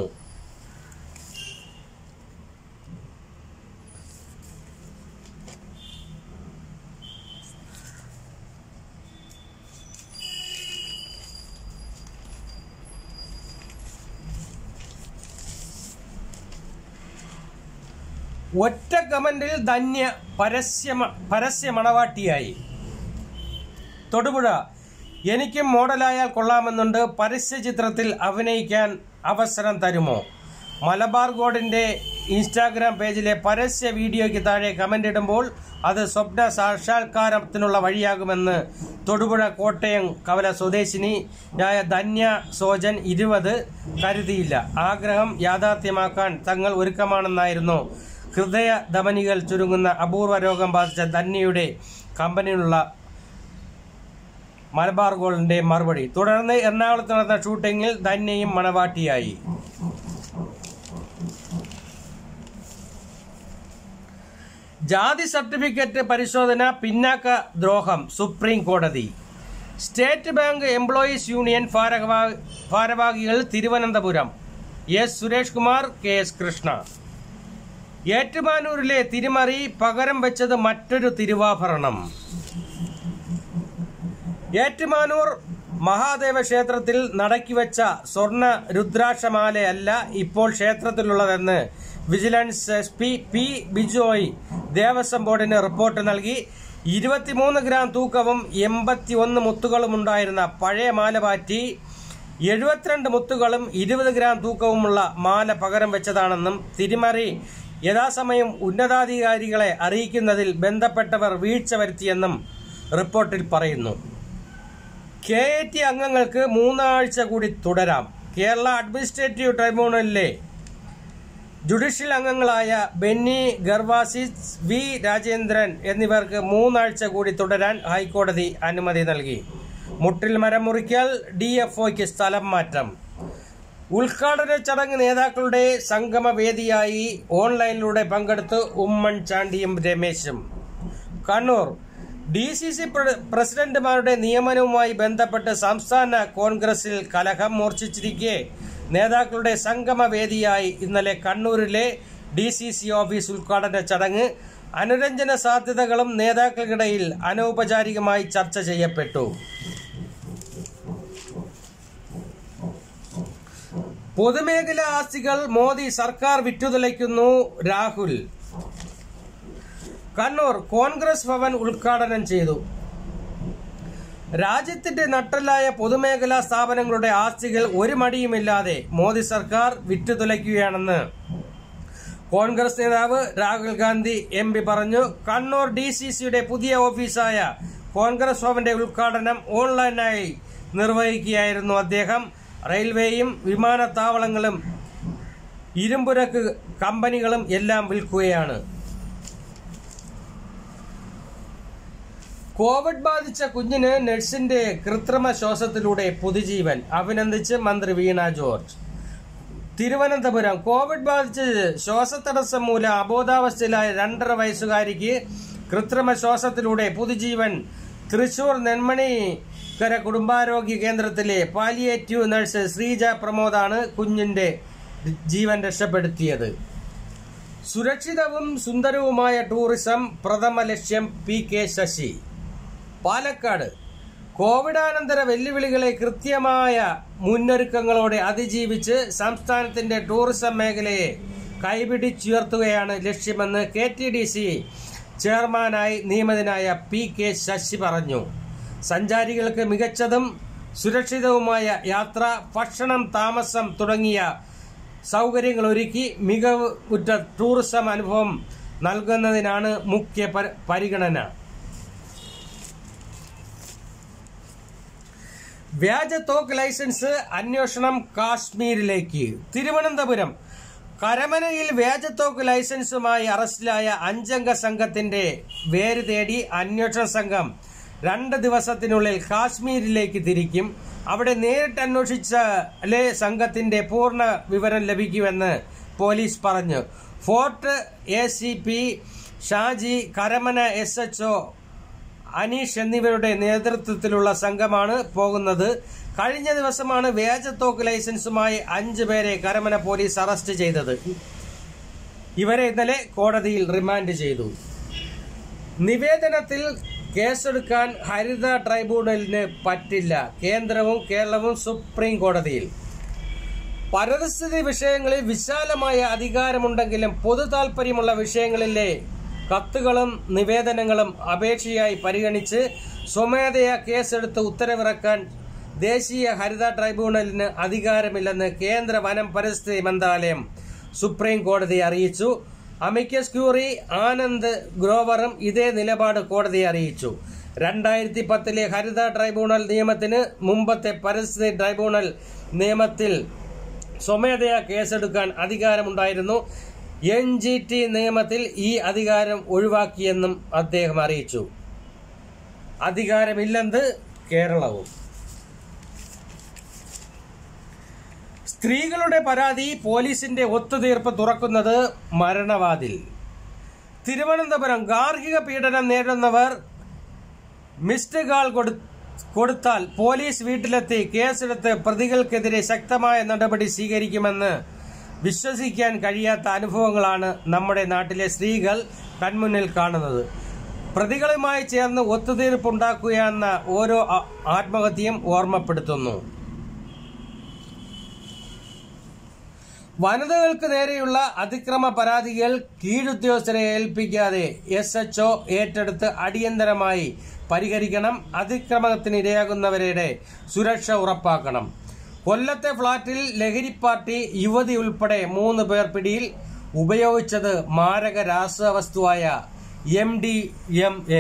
ഒറ്റ കമന്റിൽ ധന്യ പരസ്യ പരസ്യ മണവാട്ടിയായി തൊടുപുഴ എനിക്കും മോഡലായാൽ കൊള്ളാമെന്നുണ്ട് പരസ്യ ചിത്രത്തിൽ അഭിനയിക്കാൻ അവസരം തരുമോ മലബാർ ഗോഡിന്റെ ഇൻസ്റ്റാഗ്രാം പേജിലെ പരസ്യ വീഡിയോയ്ക്ക് താഴെ കമന്റ് ഇടുമ്പോൾ അത് സ്വപ്ന സാക്ഷാത്കാരത്തിനുള്ള വഴിയാകുമെന്ന് തൊടുപുഴ കോട്ടയം കവല സ്വദേശിനിയായ ധന്യ സോജൻ ഇരുപത് കരുതിയില്ല ആഗ്രഹം യാഥാർത്ഥ്യമാക്കാൻ തങ്ങൾ ഒരുക്കമാണെന്നായിരുന്നു ഹൃദയ ധമനികൾ ചുരുങ്ങുന്ന അപൂർവ രോഗം ബാധിച്ച ധന്യയുടെ കമ്പനിയിലുള്ള മലബാർ ഗോൾഡിന്റെ മറുപടി തുടർന്ന് എറണാകുളത്ത് നടന്ന ഷൂട്ടിംഗിൽ ധന്യയും മണവാട്ടിയായി ജാതി സർട്ടിഫിക്കറ്റ് പരിശോധന പിന്നാക്ക ദ്രോഹം സുപ്രീം കോടതി സ്റ്റേറ്റ് ബാങ്ക് എംപ്ലോയീസ് യൂണിയൻ ഭാരവാ- ഭാരവാഹികൾ Thiruvananthapuram S Suresh Kumar K S Krishna ഏറ്റുമാനൂരിലെ തിരുമറി പകരം വെച്ചത് മറ്റൊരു തിരുവാഭരണം ഏറ്റുമാനൂർ മഹാദേവ ക്ഷേത്രത്തിൽ നടക്കി വെച്ച സ്വർണ്ണ രുദ്രാക്ഷമാലയല്ല ഇപ്പോൾ ക്ഷേത്രത്തിലുള്ളതെന്ന് vigilance S P P Bijoy Devaswom ബോർഡിന് റിപ്പോർട്ട് നൽകി ഇരുപത്തിമൂന്ന് ഗ്രാം തൂക്കവും എൺപത്തി ഒന്ന് മുത്തുകളും ഉണ്ടായിരുന്ന പഴയ മാല മാറ്റി എഴുപത്തിരണ്ട് മുത്തുകളും ഇരുപത് ഗ്രാം തൂക്കവുമുള്ള മാല പകരം വെച്ചതാണെന്നും തിരുമറി യഥാസമയം ഉന്നതാധികാരികളെ അറിയിക്കുന്നതിൽ ബന്ധപ്പെട്ടവർ വീഴ്ച വരുത്തിയെന്നും റിപ്പോർട്ടിൽ പറയുന്നു കെ എ ടി അംഗങ്ങൾക്ക് മൂന്നാഴ്ച കൂടി തുടരാം കേരള അഡ്മിനിസ്ട്രേറ്റീവ് ട്രൈബ്യൂണലിലെ ജുഡീഷ്യൽ അംഗങ്ങളായ ബെന്നി ഗർവാസിസ് വി രാജേന്ദ്രൻ എന്നിവർക്ക് മൂന്നാഴ്ച കൂടി തുടരാൻ ഹൈക്കോടതി അനുമതി നൽകി മുട്ടിൽ മരം മുറിക്കൽ ഡി എഫ് ഒക്ക് സ്ഥലം മാറ്റം ഉദ്ഘാടന ചടങ്ങ് നേതാക്കളുടെ സംഗമവേദിയായി ഓൺലൈനിലൂടെ പങ്കെടുത്ത് ഉമ്മൻചാണ്ടിയും രമേശും കണ്ണൂർ ഡി സി സി പ്രസിഡന്റുമാരുടെ നിയമനവുമായി ബന്ധപ്പെട്ട് സംസ്ഥാന കോൺഗ്രസിൽ കലഹം മൂർച്ഛിച്ചിരിക്കെ നേതാക്കളുടെ സംഗമവേദിയായി ഇന്നലെ കണ്ണൂരിലെ ഡി സി സി ഓഫീസ് ഉദ്ഘാടന ചടങ്ങ് അനുരഞ്ജന സാധ്യതകളും നേതാക്കൾക്കിടയിൽ അനൗപചാരികമായി ചർച്ച ചെയ്യപ്പെട്ടു പൊതുമേഖലാ ആസ്തികൾ മോദി സർക്കാർ വിറ്റുതുലയ്ക്കുന്നു രാഹുൽ കണ്ണൂർ കോൺഗ്രസ് ഭവൻ ഉദ്ഘാടനം ചെയ്തു രാജ്യത്തിന്റെ നട്ടലായ പൊതുമേഖലാ സ്ഥാപനങ്ങളുടെ ആസ്തികൾ ഒരു മടിയുമില്ലാതെ മോദി സർക്കാർ വിറ്റുതുലയ്ക്കുകയാണെന്ന് കോൺഗ്രസ് നേതാവ് രാഹുൽ ഗാന്ധി എം പി പറഞ്ഞു കണ്ണൂർ ഡി സി സിയുടെ പുതിയ ഓഫീസായ കോൺഗ്രസ് ഭവന്റെ ഉദ്ഘാടനം ഓൺലൈനായി നിർവഹിക്കുകയായിരുന്നു അദ്ദേഹം റെയിൽവേയും വിമാനത്താവളങ്ങളും ഇരുമ്പുരക്ക് കമ്പനികളും എല്ലാം വിൽക്കുകയാണ് കോവിഡ് ബാധിച്ച കുഞ്ഞിന് നഴ്സിന്റെ കൃത്രിമ ശ്വാസത്തിലൂടെ പുതുജീവൻ അഭിനന്ദിച്ച് മന്ത്രി വീണ ജോർജ് തിരുവനന്തപുരം കോവിഡ് ബാധിച്ച് ശ്വാസതടസ്സം മൂലം അബോധാവസ്ഥയിലായ രണ്ടര വയസ്സുകാരിക്ക് കൃത്രിമ ശ്വാസത്തിലൂടെ പുതുജീവൻ തൃശൂർ നെന്മണിക്കര കുടുംബാരോഗ്യ കേന്ദ്രത്തിലെ പാലിയേറ്റീവ് നഴ്സ് ശ്രീജ പ്രമോദാണ് കുഞ്ഞിന്റെ ജീവൻ രക്ഷപ്പെടുത്തിയത് സുരക്ഷിതവും സുന്ദരവുമായ ടൂറിസം പ്രഥമ ലക്ഷ്യം പി കെ ശശി പാലക്കാട് കോവിഡാനന്തര വെല്ലുവിളികളെ കൃത്യമായ മുന്നൊരുക്കങ്ങളോടെ അതിജീവിച്ച് സംസ്ഥാനത്തിന്റെ ടൂറിസം മേഖലയെ കൈപിടിച്ചുയർത്തുകയാണ് ലക്ഷ്യമെന്ന് കെ ടി ഡി സി ചെയർമാനായി നിയമിതനായ പി കെ ശശി പറഞ്ഞു സഞ്ചാരികൾക്ക് മികച്ചതും സുരക്ഷിതവുമായ യാത്ര ഭക്ഷണം താമസം തുടങ്ങിയ സൗകര്യങ്ങൾ ഒരുക്കി മികവുറ്റ ടൂറിസം അനുഭവം നൽകുന്നതിനാണ് മുഖ്യ പരി- പരിഗണന വ്യാജ തോക്ക് ലൈസൻസ് അന്വേഷണം കാശ്മീരിലേക്ക് തിരുവനന്തപുരം കരമനയിൽ വ്യാജത്തോക്ക് ലൈസൻസുമായി അറസ്റ്റിലായ അഞ്ചംഗ സംഘത്തിന്റെ വേര് തേടി അന്വേഷണ സംഘം രണ്ട് ദിവസത്തിനുള്ളിൽ കാശ്മീരിലേക്ക് തിരിക്കും അവിടെ നേരിട്ട് അന്വേഷിച്ചാലേ സംഘത്തിന്റെ പൂർണ്ണ വിവരം ലഭിക്കുമെന്ന് പോലീസ് പറഞ്ഞു fort A C P Shaji Karamana S H Aneesh എന്നിവരുടെ നേതൃത്വത്തിലുള്ള സംഘമാണ് പോകുന്നത് കഴിഞ്ഞ ദിവസമാണ് വ്യാജത്തോക്ക് ലൈസൻസുമായി അഞ്ചു പേരെ കരമന പോലീസ് അറസ്റ്റ് ചെയ്തത് ഇവരെ ഇന്നലെ കോടതിയിൽ റിമാൻഡ് ചെയ്തു നിവേദനത്തിൽ കേസെടുക്കാൻ ഹരിത ട്രൈബ്യൂണലിന് പറ്റില്ല കേന്ദ്രവും കേരളവും സുപ്രീം കോടതിയിൽ പരിസ്ഥിതി വിഷയങ്ങളിൽ വിശാലമായ അധികാരമുണ്ടെങ്കിലും പൊതു താൽപര്യമുള്ള വിഷയങ്ങളിലെ കത്തുകളും നിവേദനങ്ങളും അപേക്ഷയായി പരിഗണിച്ച് സ്വമേധയാ കേസെടുത്ത് ഉത്തരവിറക്കാൻ ദേശീയ ഹരിത ട്രൈബ്യൂണലിന് അധികാരമില്ലെന്ന് കേന്ദ്ര വനം പരിസ്ഥിതി മന്ത്രാലയം സുപ്രീം കോടതിയെ അറിയിച്ചു അമിക്കസ് ക്യൂറി ആനന്ദ് ഗ്രോവറും ഇതേ നിലപാട് കോടതിയെ അറിയിച്ചു രണ്ടായിരത്തി പത്തിലെ ഹരിത ട്രൈബ്യൂണൽ നിയമത്തിന് മുമ്പത്തെ പരിസ്ഥിതി ട്രൈബ്യൂണൽ നിയമത്തിൽ സ്വമേധയാ കേസെടുക്കാൻ അധികാരമുണ്ടായിരുന്നു എൻ ജി ടി നിയമത്തിൽ ഈ അധികാരം ഒഴിവാക്കിയെന്നും അദ്ദേഹം അറിയിച്ചു അധികാരമില്ലെന്ന് കേരളവും സ്ത്രീകളുടെ പരാതി പോലീസിന്റെ ഒത്തുതീർപ്പ് തുറക്കുന്നത് മരണവാതിൽ തിരുവനന്തപുരം ഗാർഹിക പീഡനം നേരിടുന്നവർ മിസ്ഡ് കാൾ കൊടു- കൊടുത്താൽ പോലീസ് വീട്ടിലെത്തി കേസെടുത്ത് പ്രതികൾക്കെതിരെ ശക്തമായ നടപടി സ്വീകരിക്കുമെന്ന് വിശ്വസിക്കാൻ കഴിയാത്ത അനുഭവങ്ങളാണ് നമ്മുടെ നാട്ടിലെ സ്ത്രീകൾ കൺമുന്നിൽ കാണുന്നത് പ്രതികളുമായി ചേർന്ന് ഒത്തുതീർപ്പുണ്ടാക്കുകയെന്ന ഓരോ ആ- ആത്മഹത്യയും ഓർമ്മപ്പെടുത്തുന്നു വനിതകൾക്ക് നേരെയുള്ള അതിക്രമ പരാതികൾ കീഴുദ്യോഗസ്ഥരെ ഏൽപ്പിക്കാതെ എസ് എച്ച് ഒ ഏറ്റെടുത്ത് അടിയന്തരമായി പരിഹരിക്കണം അതിക്രമത്തിനിരയാകുന്നവരുടെ സുരക്ഷ ഉറപ്പാക്കണം കൊല്ലത്തെ ഫ്ളാറ്റിൽ ലഹരി പാർട്ടി യുവതി ഉൾപ്പെടെ മൂന്ന് പേർ പിടിയിൽ ഉപയോഗിച്ചത് മാരക രാസവസ്തുവായ M D M A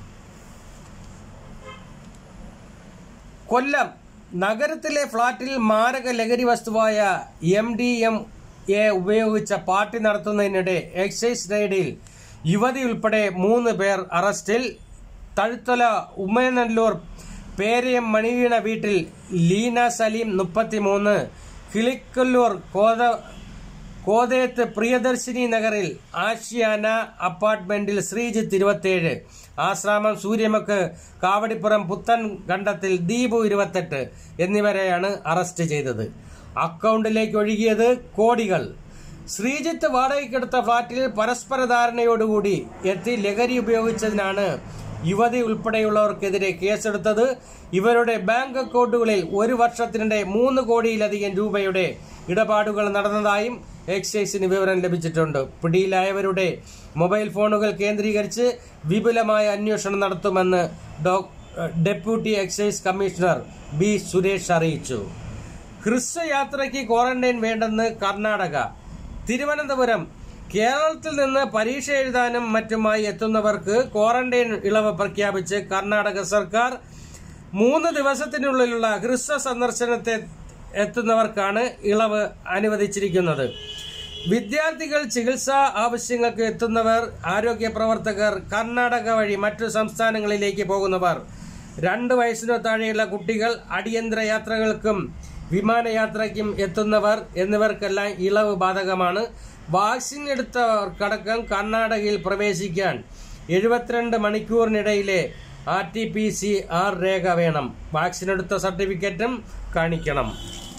Kollam നഗരത്തിലെ ഫ്ളാറ്റിൽ മാരക ലഹരി വസ്തുവായ എം ഡി എം എ ഉപയോഗിച്ച പാർട്ടി നടത്തുന്നതിനിടെ എക്സൈസ് റെയ്ഡിൽ യുവതി ഉൾപ്പെടെ മൂന്ന് പേർ അറസ്റ്റിൽ തഴുത്തല ഉമ്മനല്ലൂർ പേരയം മണിവീണ വീട്ടിൽ ലീന സലീം മുപ്പത്തിമൂന്ന് കിളിക്കല്ലൂർ കോത കോതയത്ത് പ്രിയദർശിനി നഗറിൽ ആഷിയാന അപ്പാർട്ട്മെന്റിൽ ശ്രീജിത്ത് ഇരുപത്തിയേഴ് ആശ്രാമം സൂര്യമക്ക് കാവടിപ്പുറം പുത്തൻ കണ്ടത്തിൽ ദീപു ഇരുപത്തെട്ട് എന്നിവരെയാണ് അറസ്റ്റ് ചെയ്തത് അക്കൗണ്ടിലേക്ക് ഒഴുകിയത് കോടികൾ ശ്രീജിത്ത് വാടകയ്ക്കെടുത്ത ഫ്ളാറ്റിൽ പരസ്പര ധാരണയോടുകൂടി എത്തി ലഹരി ഉപയോഗിച്ചതിനാണ് യുവതി ഉൾപ്പെടെയുള്ളവർക്കെതിരെ കേസെടുത്തത് ഇവരുടെ ബാങ്ക് അക്കൗണ്ടുകളിൽ ഒരു വർഷത്തിനിടെ മൂന്ന് കോടിയിലധികം രൂപയുടെ ഇടപാടുകൾ നടന്നതായും എക്സൈസിന് വിവരം ലഭിച്ചിട്ടുണ്ട് പിടിയിലായവരുടെ മൊബൈൽ ഫോണുകൾ കേന്ദ്രീകരിച്ച് വിപുലമായ അന്വേഷണം നടത്തുമെന്ന് ഡോ- deputy excise commissioner B Suresh അറിയിച്ചു ഹ്രസ്വയാത്രയ്ക്ക് ക്വാറന്റൈൻ വേണ്ടെന്ന് കർണാടക തിരുവനന്തപുരം കേരളത്തിൽ നിന്ന് പരീക്ഷ എഴുതാനും മറ്റുമായി എത്തുന്നവർക്ക് ക്വാറന്റൈൻ ഇളവ് പ്രഖ്യാപിച്ച് കർണാടക സർക്കാർ മൂന്ന് ദിവസത്തിനുള്ളിലുള്ള ഹ്രസ്വ സന്ദർശനത്തെ എത്തുന്നവർക്കാണ് ഇളവ് അനുവദിച്ചിരിക്കുന്നത് വിദ്യാർത്ഥികൾ ചികിത്സാ ആവശ്യങ്ങൾക്ക് എത്തുന്നവർ ആരോഗ്യ പ്രവർത്തകർ കർണാടക വഴി മറ്റു സംസ്ഥാനങ്ങളിലേക്ക് പോകുന്നവർ രണ്ട് വയസ്സിനു താഴെയുള്ള കുട്ടികൾ അടിയന്തര യാത്രകൾക്കും വിമാനയാത്രയ്ക്കും എത്തുന്നവർ എന്നിവർക്കെല്ലാം ഇളവ് ബാധകമാണ് വാക്സിൻ എടുത്തവർക്കടക്കം കർണാടകയിൽ പ്രവേശിക്കാൻ എഴുപത്തിരണ്ട് മണിക്കൂറിനിടയിലെ R T P C R രേഖ വേണം വാക്സിൻ എടുത്ത സർട്ടിഫിക്കറ്റും കാണിക്കണം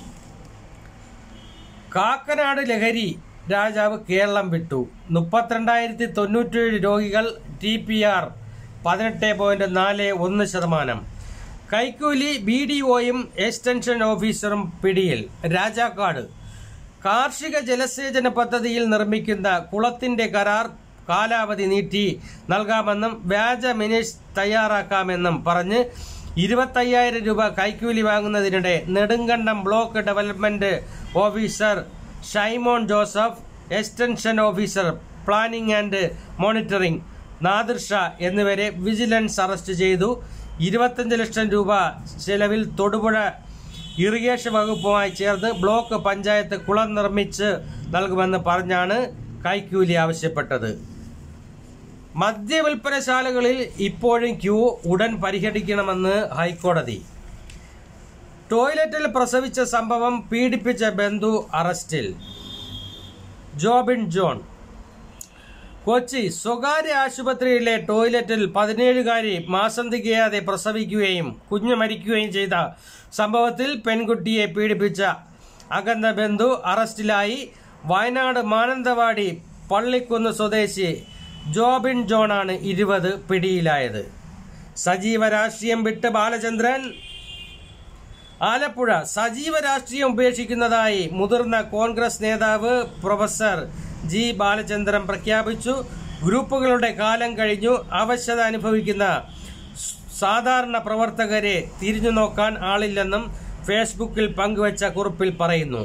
കാക്കനാട് ലഹരി രാജാവ് കേരളം വിട്ടു മുപ്പത്തിരണ്ടായിരത്തി തൊണ്ണൂറ്റേഴ് രോഗികൾ ടി പി ആർ പതിനെട്ട് പോയിന്റ് നാല് ഒന്ന് ശതമാനം കൈക്കൂലി ബി ഡി ഒയും എക്സ്റ്റൻഷൻ ഓഫീസറും പിടിയിൽ രാജാക്കാട് കാർഷിക ജലസേചന പദ്ധതിയിൽ നിർമ്മിക്കുന്ന കുളത്തിന്റെ കരാർ കാലാവധി നീട്ടി നൽകാമെന്നും വ്യാജ മിനിഷ് തയ്യാറാക്കാമെന്നും പറഞ്ഞ് ഇരുപത്തയ്യായിരം രൂപ കൈക്കൂലി വാങ്ങുന്നതിനിടെ Nedumkandam block development officer Shaimon Joseph extension officer planning and monitoring Nadir Shah എന്നിവരെ വിജിലൻസ് അറസ്റ്റ് ചെയ്തു ഇരുപത്തഞ്ച് ലക്ഷം രൂപ ചെലവിൽ തൊടുപുഴ ഇറിഗേഷൻ വകുപ്പുമായി ചേർന്ന് ബ്ലോക്ക് പഞ്ചായത്ത് കുളം നിർമ്മിച്ച് നൽകുമെന്ന് പറഞ്ഞാണ് കൈക്കൂലി ആവശ്യപ്പെട്ടത് മദ്യവിൽപ്പനശാലകളിൽ ഇപ്പോഴും ക്യൂ ഉടൻ പരിഹരിക്കണമെന്ന് ഹൈക്കോടതി ടോയ്ലറ്റിൽ പ്രസവിച്ച സംഭവം പീഡിപ്പിച്ച ബന്ധു അറസ്റ്റിൽ ജോബിൻ ജോൺ കൊച്ചി സ്വകാര്യ ആശുപത്രിയിലെ ടോയ്ലറ്റിൽ പതിനേഴുകാരി മാസം തികയാതെ പ്രസവിക്കുകയും കുഞ്ഞ് മരിക്കുകയും ചെയ്ത സംഭവത്തിൽ പെൺകുട്ടിയെ പീഡിപ്പിച്ച അകന്ന ബന്ധു അറസ്റ്റിലായി വയനാട് മാനന്തവാടി പള്ളിക്കുന്ന് സ്വദേശി ജോബിൻ ജോണാണ് ഇരുപത് പിടിയിലായത് സജീവ രാഷ്ട്രീയം വിട്ട് ബാലചന്ദ്രൻ ആലപ്പുഴ സജീവ രാഷ്ട്രീയം ഉപേക്ഷിക്കുന്നതായി മുതിർന്ന കോൺഗ്രസ് നേതാവ് പ്രൊഫസർ ജി ബാലചന്ദ്രൻ പ്രഖ്യാപിച്ചു ഗ്രൂപ്പുകളുടെ കാലം കഴിഞ്ഞു അവശത അനുഭവിക്കുന്ന സ് സാധാരണ പ്രവർത്തകരെ തിരിഞ്ഞു നോക്കാൻ ആളില്ലെന്നും ഫേസ്ബുക്കിൽ പങ്കുവച്ച കുറിപ്പിൽ പറയുന്നു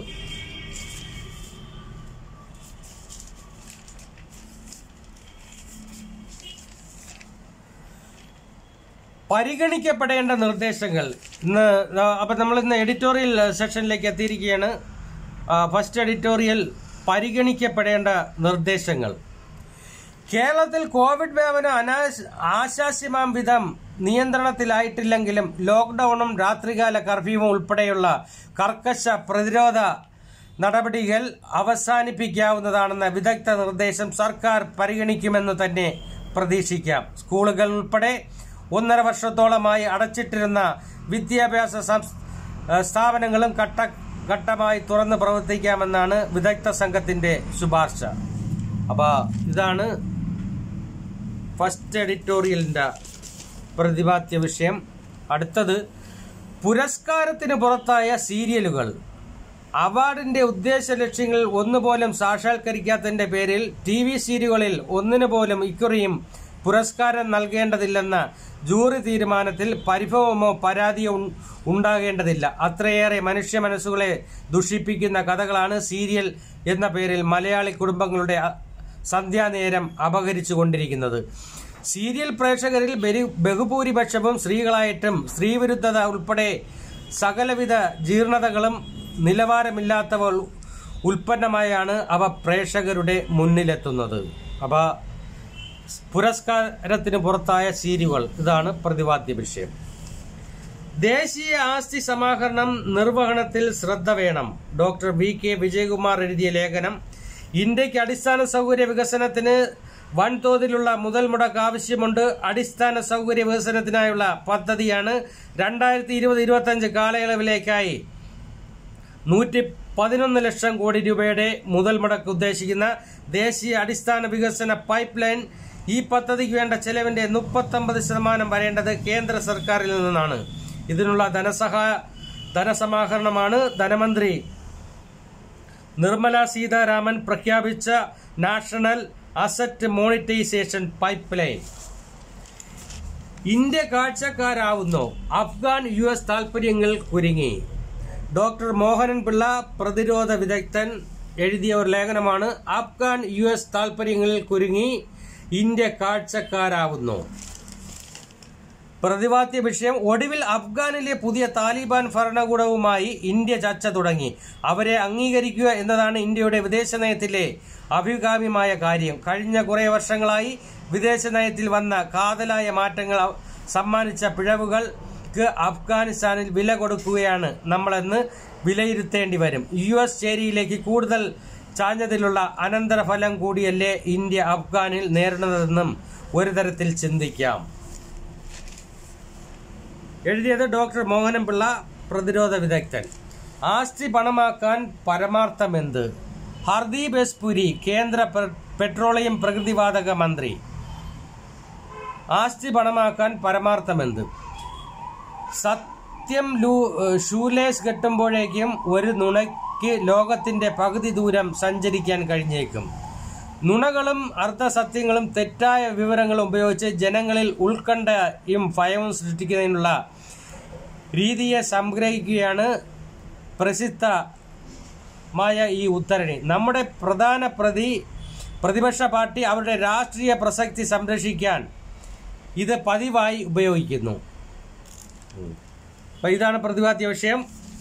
പരിഗണിക്കപ്പെടേണ്ട നിർദ്ദേശങ്ങൾ ഇന്ന് അപ്പം നമ്മൾ ഇന്ന് എഡിറ്റോറിയൽ സെക്ഷനിലേക്ക് എത്തിയിരിക്കുകയാണ് ആ, ഫസ്റ്റ് എഡിറ്റോറിയൽ പരിഗണിക്കപ്പെടേണ്ട നിർദ്ദേശങ്ങൾ കേരളത്തിൽ കോവിഡ് വ്യാപനം അനാശ ആശാസ്യമാം വിധം നിയന്ത്രണത്തിലായിട്ടില്ലെങ്കിലും ലോക്ക്ഡൌണും രാത്രികാല കർഫ്യൂവും ഉൾപ്പെടെയുള്ള കർക്കശ പ്രതിരോധ നടപടികൾ അവസാനിപ്പിക്കാവുന്നതാണെന്ന വിദഗ്ധ നിർദ്ദേശം സർക്കാർ പരിഗണിക്കുമെന്ന് തന്നെ പ്രതീക്ഷിക്കാം സ്കൂളുകൾ ഉൾപ്പെടെ ഒന്നര വർഷത്തോളമായി അടച്ചിട്ടിരുന്ന വിദ്യാഭ്യാസ സംസ്- ഏഹ് സ്ഥാപനങ്ങളും ഘട്ട ഘട്ടമായി തുറന്ന് പ്രവർത്തിക്കാമെന്നാണ് വിദഗ്ധ സംഘത്തിന്റെ ശുപാർശ അപ്പോൾ ഇതാണ് ഫസ്റ്റ് എഡിറ്റോറിയലിന്റെ പ്രതിപാദ്യ വിഷയം അടുത്തത് പുരസ്കാരത്തിന് പുറത്തായ സീരിയലുകൾ അവാർഡിന്റെ ഉദ്ദേശ ലക്ഷ്യങ്ങൾ ഒന്നുപോലും സാക്ഷാത്കരിക്കാത്തതിന്റെ പേരിൽ ടി വി സീരിയലുകളിൽ ഒന്നിനു പോലും ഇക്കുറിയും പുരസ്കാരം നൽകേണ്ടതില്ലെന്ന ജൂറി തീരുമാനത്തിൽ പരിഭവമോ പരാതിയോ ഉൺ- ഉണ്ടാകേണ്ടതില്ല അത്രയേറെ മനുഷ്യ മനസ്സുകളെ ദുഷിപ്പിക്കുന്ന കഥകളാണ് സീരിയൽ എന്ന പേരിൽ മലയാളി കുടുംബങ്ങളുടെ അ- സന്ധ്യാനേരം അപഹരിച്ചുകൊണ്ടിരിക്കുന്നത് സീരിയൽ പ്രേക്ഷകരിൽ ബരി- ബഹുഭൂരിപക്ഷവും സ്ത്രീകളായിട്ടും സ്ത്രീവിരുദ്ധത ഉൾപ്പെടെ സകലവിധ ജീർണതകളും നിലവാരമില്ലാത്തവ ഉൾ- ഉൽപ്പന്നമായാണ് അവ പ്രേക്ഷകരുടെ മുന്നിലെത്തുന്നത് അവ പുരസ്കാരത്തിന് പുറത്തായ സീരിയലുകൾ ഇതാണ് പ്രതിപാദ്യ വിഷയം ദേശീയ ആസ്തി സമാഹരണം നിർവഹണത്തിൽ ശ്രദ്ധ വേണം ഡോക്ടർ വി കെ വിജയകുമാർ എഴുതിയ ലേഖനം ഇന്ത്യക്ക് അടിസ്ഥാന സൗകര്യ വികസനത്തിന് വൻതോതിലുള്ള മുതൽ മുടക്ക് ആവശ്യമുണ്ട് അടിസ്ഥാന സൗകര്യ വികസനത്തിനായുള്ള പദ്ധതിയാണ് രണ്ടായിരത്തി ഇരുപത് ഇരുപത്തി അഞ്ച് കാലയളവിലേക്കായി നൂറ്റി പതിനൊന്ന് ലക്ഷം കോടി രൂപയുടെ മുതൽ മുടക്ക് ഉദ്ദേശിക്കുന്ന ദേശീയ അടിസ്ഥാന വികസന പൈപ്പ് ലൈൻ ഈ പദ്ധതിക്ക് വേണ്ട ചെലവിന്റെ മുപ്പത്തൊമ്പത് ശതമാനം വരേണ്ടത് കേന്ദ്ര സർക്കാരിൽ നിന്നാണ് ഇതിനുള്ള ധനസഹായ ധനസമാഹരണമാണ് ധനമന്ത്രി നിർമ്മല സീതാരാമൻ പ്രഖ്യാപിച്ച national asset monetisation pipeline India കാഴ്ചക്കാരാവുന്നു അഫ്ഗാൻ യു എസ് താൽപര്യങ്ങൾ കുരുങ്ങി ഡോക്ടർ മോഹനൻ പിള്ള പ്രതിരോധ വിദഗ്ധൻ എഴുതിയ ഒരു ലേഖനമാണ് അഫ്ഗാൻ യു എസ് താൽപര്യങ്ങളിൽ കുരുങ്ങി ഇന്ത്യ കാഴ്ചക്കാരാവുന്നു പ്രതിപാദ്യ വിഷയം ഒടുവിൽ അഫ്ഗാനിലെ പുതിയ താലിബാൻ ഭരണകൂടവുമായി ഇന്ത്യ ചർച്ച തുടങ്ങി അവരെ അംഗീകരിക്കുക എന്നതാണ് ഇന്ത്യയുടെ വിദേശ നയത്തിലെ അഭികാമ്യമായ കാര്യം കഴിഞ്ഞ കുറേ വർഷങ്ങളായി വിദേശ നയത്തിൽ വന്ന കാതലായ മാറ്റങ്ങൾ അവ- സമ്മാനിച്ച പിഴവുകൾക്ക് അഫ്ഗാനിസ്ഥാനിൽ വില കൊടുക്കുകയാണ് നമ്മളെന്ന് വിലയിരുത്തേണ്ടി വരും യു എസ് ചേരിയിലേക്ക് കൂടുതൽ ചാഞ്ഞതിലുള്ള അനന്തരഫലം കൂടിയല്ലേ ഇന്ത്യ അഫ്ഗാനിൽ നേരിടുന്നതെന്നും ഒരു തരത്തിൽ ചിന്തിക്കാം എഴുതിയത് ഡോക്ടർ മോഹനൻ പിള്ള പ്രതിരോധ വിദഗ്ധൻ ആസ്തി പണമാക്കാൻ പരമാർത്ഥമെന്ത് ഹർദീപ് എസ് പുരി കേന്ദ്ര പെ- പെട്രോളിയം പ്രകൃതിവാതക മന്ത്രി ആസ്തി പണമാക്കാൻ പരമാർത്ഥമെന്ത് സത്യം ലൂ- ഷൂലേസ് കെട്ടുമ്പോഴേക്കും ഒരു നുണയ്ക്ക് ലോകത്തിന്റെ പകുതി ദൂരം സഞ്ചരിക്കാൻ കഴിഞ്ഞേക്കും നുണകളും അർത്ഥസത്യങ്ങളും തെറ്റായ വിവരങ്ങളും ഉപയോഗിച്ച് ജനങ്ങളിൽ ഉത്കണ്ഠയും ഭയവും സൃഷ്ടിക്കുന്നതിനുള്ള രീതിയെ സംഗ്രഹിക്കുകയാണ് പ്രസിദ്ധമായ ഈ ഉത്തരണി നമ്മുടെ പ്രധാന പ്രതി പ്രതിപക്ഷ പാർട്ടി അവരുടെ രാഷ്ട്രീയ പ്രസക്തി സംരക്ഷിക്കാൻ ഇത് പതിവായി ഉപയോഗിക്കുന്നു അപ്പൊ ഇതാണ് പ്രതിപാദ്യ വിഷയം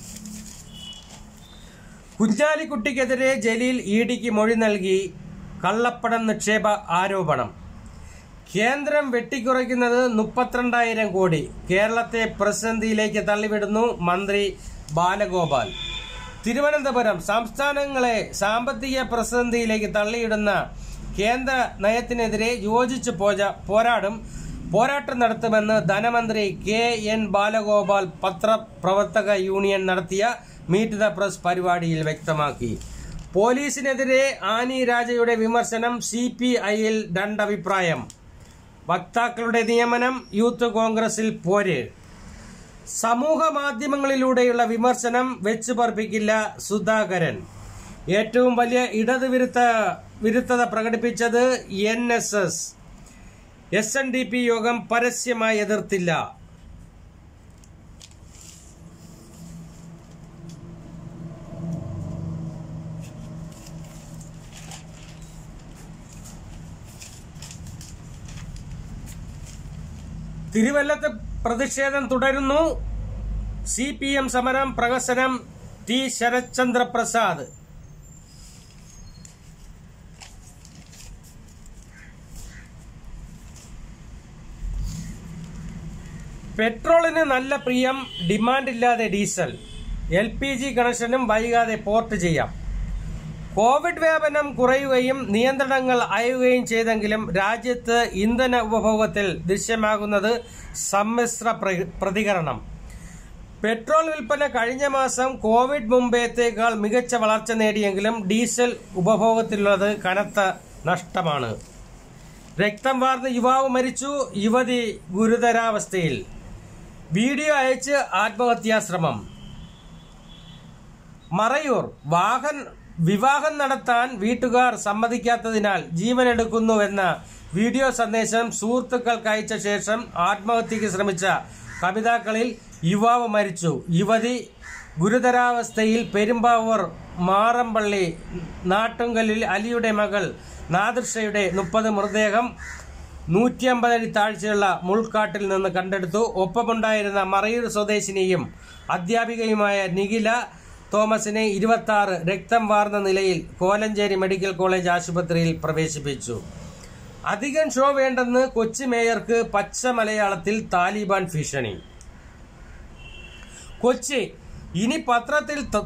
കുഞ്ഞാലിക്കുട്ടിക്കെതിരെ ജലീൽ ഇ ഡിക്ക് മൊഴി നൽകി കള്ളപ്പണം നിക്ഷേപ ആരോപണം കേന്ദ്രം വെട്ടിക്കുറയ്ക്കുന്നത് മുപ്പത്തിരണ്ടായിരം കോടി കേരളത്തെ പ്രതിസന്ധിയിലേക്ക് തള്ളിവിടുന്നു മന്ത്രി ബാലഗോപാൽ തിരുവനന്തപുരം സംസ്ഥാനങ്ങളെ സാമ്പത്തിക പ്രതിസന്ധിയിലേക്ക് തള്ളിയിടുന്ന കേന്ദ്ര നയത്തിനെതിരെ യോജിച്ച് പോജ- പോരാടും പോരാട്ടം നടത്തുമെന്ന് ധനമന്ത്രി കെ എൻ ബാലഗോപാൽ പത്രപ്രവർത്തക യൂണിയൻ നടത്തിയ മീറ്റ് ദ പ്രസ് പരിപാടിയിൽ വ്യക്തമാക്കി പോലീസിനെതിരെ ആനി രാജയുടെ വിമർശനം സി പി ഐയിൽ രണ്ടഭിപ്രായം വക്താക്കളുടെ നിയമനം യൂത്ത് കോൺഗ്രസിൽ പോര് സമൂഹ മാധ്യമങ്ങളിലൂടെയുള്ള വിമർശനം വെച്ചു പറപ്പിക്കില്ല സുധാകരൻ ഏറ്റവും വലിയ ഇടത് വിരുദ്ധ വിരുദ്ധത പ്രകടിപ്പിച്ചത് N S S S N D P യോഗം പരസ്യമായി എതിർത്തില്ല തിരുവല്ലത്ത് പ്രതിഷേധം തുടരുന്നു സി പി എം സമരം പ്രഹസനം ടി ശരത്ചന്ദ്ര പ്രസാദ് പെട്രോളിന് നല്ല പ്രിയം ഡിമാൻഡ് ഇല്ലാതെ ഡീസൽ എൽ പി ജി കണക്ഷനും വൈകാതെ പോർട്ട് ചെയ്യാം കോവിഡ് വ്യാപനം കുറയുകയും നിയന്ത്രണങ്ങൾ അയയുകയും ചെയ്തെങ്കിലും രാജ്യത്ത് ഇന്ധന ഉപഭോഗത്തിൽ ദൃശ്യമാകുന്നത് സമ്മിശ്ര പ്ര- പ്രതികരണം പെട്രോൾ വിൽപ്പന കഴിഞ്ഞ മാസം കോവിഡ് മുമ്പേത്തേക്കാൾ മികച്ച വളർച്ച നേടിയെങ്കിലും ഡീസൽ ഉപഭോഗത്തിലുള്ളത് കനത്ത നഷ്ടമാണ് രക്തം വാർന്ന് യുവാവ് മരിച്ചു യുവതി ഗുരുതരാവസ്ഥയിൽ വീഡിയോ അയച്ച് ആത്മഹത്യാശ്രമം മറയൂർ വാഹൻ വിവാഹം നടത്താൻ വീട്ടുകാർ സമ്മതിക്കാത്തതിനാൽ ജീവനെടുക്കുന്നുവെന്ന വീഡിയോ സന്ദേശം സുഹൃത്തുക്കൾക്ക് അയച്ച ശേഷം ആത്മഹത്യക്ക് ശ്രമിച്ച കവിതാക്കളിൽ യുവാവ് മരിച്ചു യുവതി ഗുരുതരാവസ്ഥയിൽ പെരുമ്പാവൂർ മാറമ്പള്ളി നാട്ടുങ്കലിൽ അലിയുടെ മകൾ നാദിർഷയുടെ മുപ്പത് മൃതദേഹം നൂറ്റി അമ്പത് അടി താഴ്ചയുള്ള മുൾക്കാട്ടിൽ നിന്ന് കണ്ടെടുത്തു ഒപ്പമുണ്ടായിരുന്ന മറയൂർ സ്വദേശിനിയും അധ്യാപികയുമായ നിഖില തോമസിനെ ഇരുപത്തി ആറ് രക്തം വാർന്ന നിലയിൽ കോലഞ്ചേരി മെഡിക്കൽ കോളേജ് ആശുപത്രിയിൽ പ്രവേശിപ്പിച്ചു അധികം ഷോ വേണ്ടെന്ന് കൊച്ചി മേയർക്ക് പച്ച മലയാളത്തിൽ താലിബാൻ ഭീഷണി കൊച്ചി ഇനി പത്രത്തിൽ ത-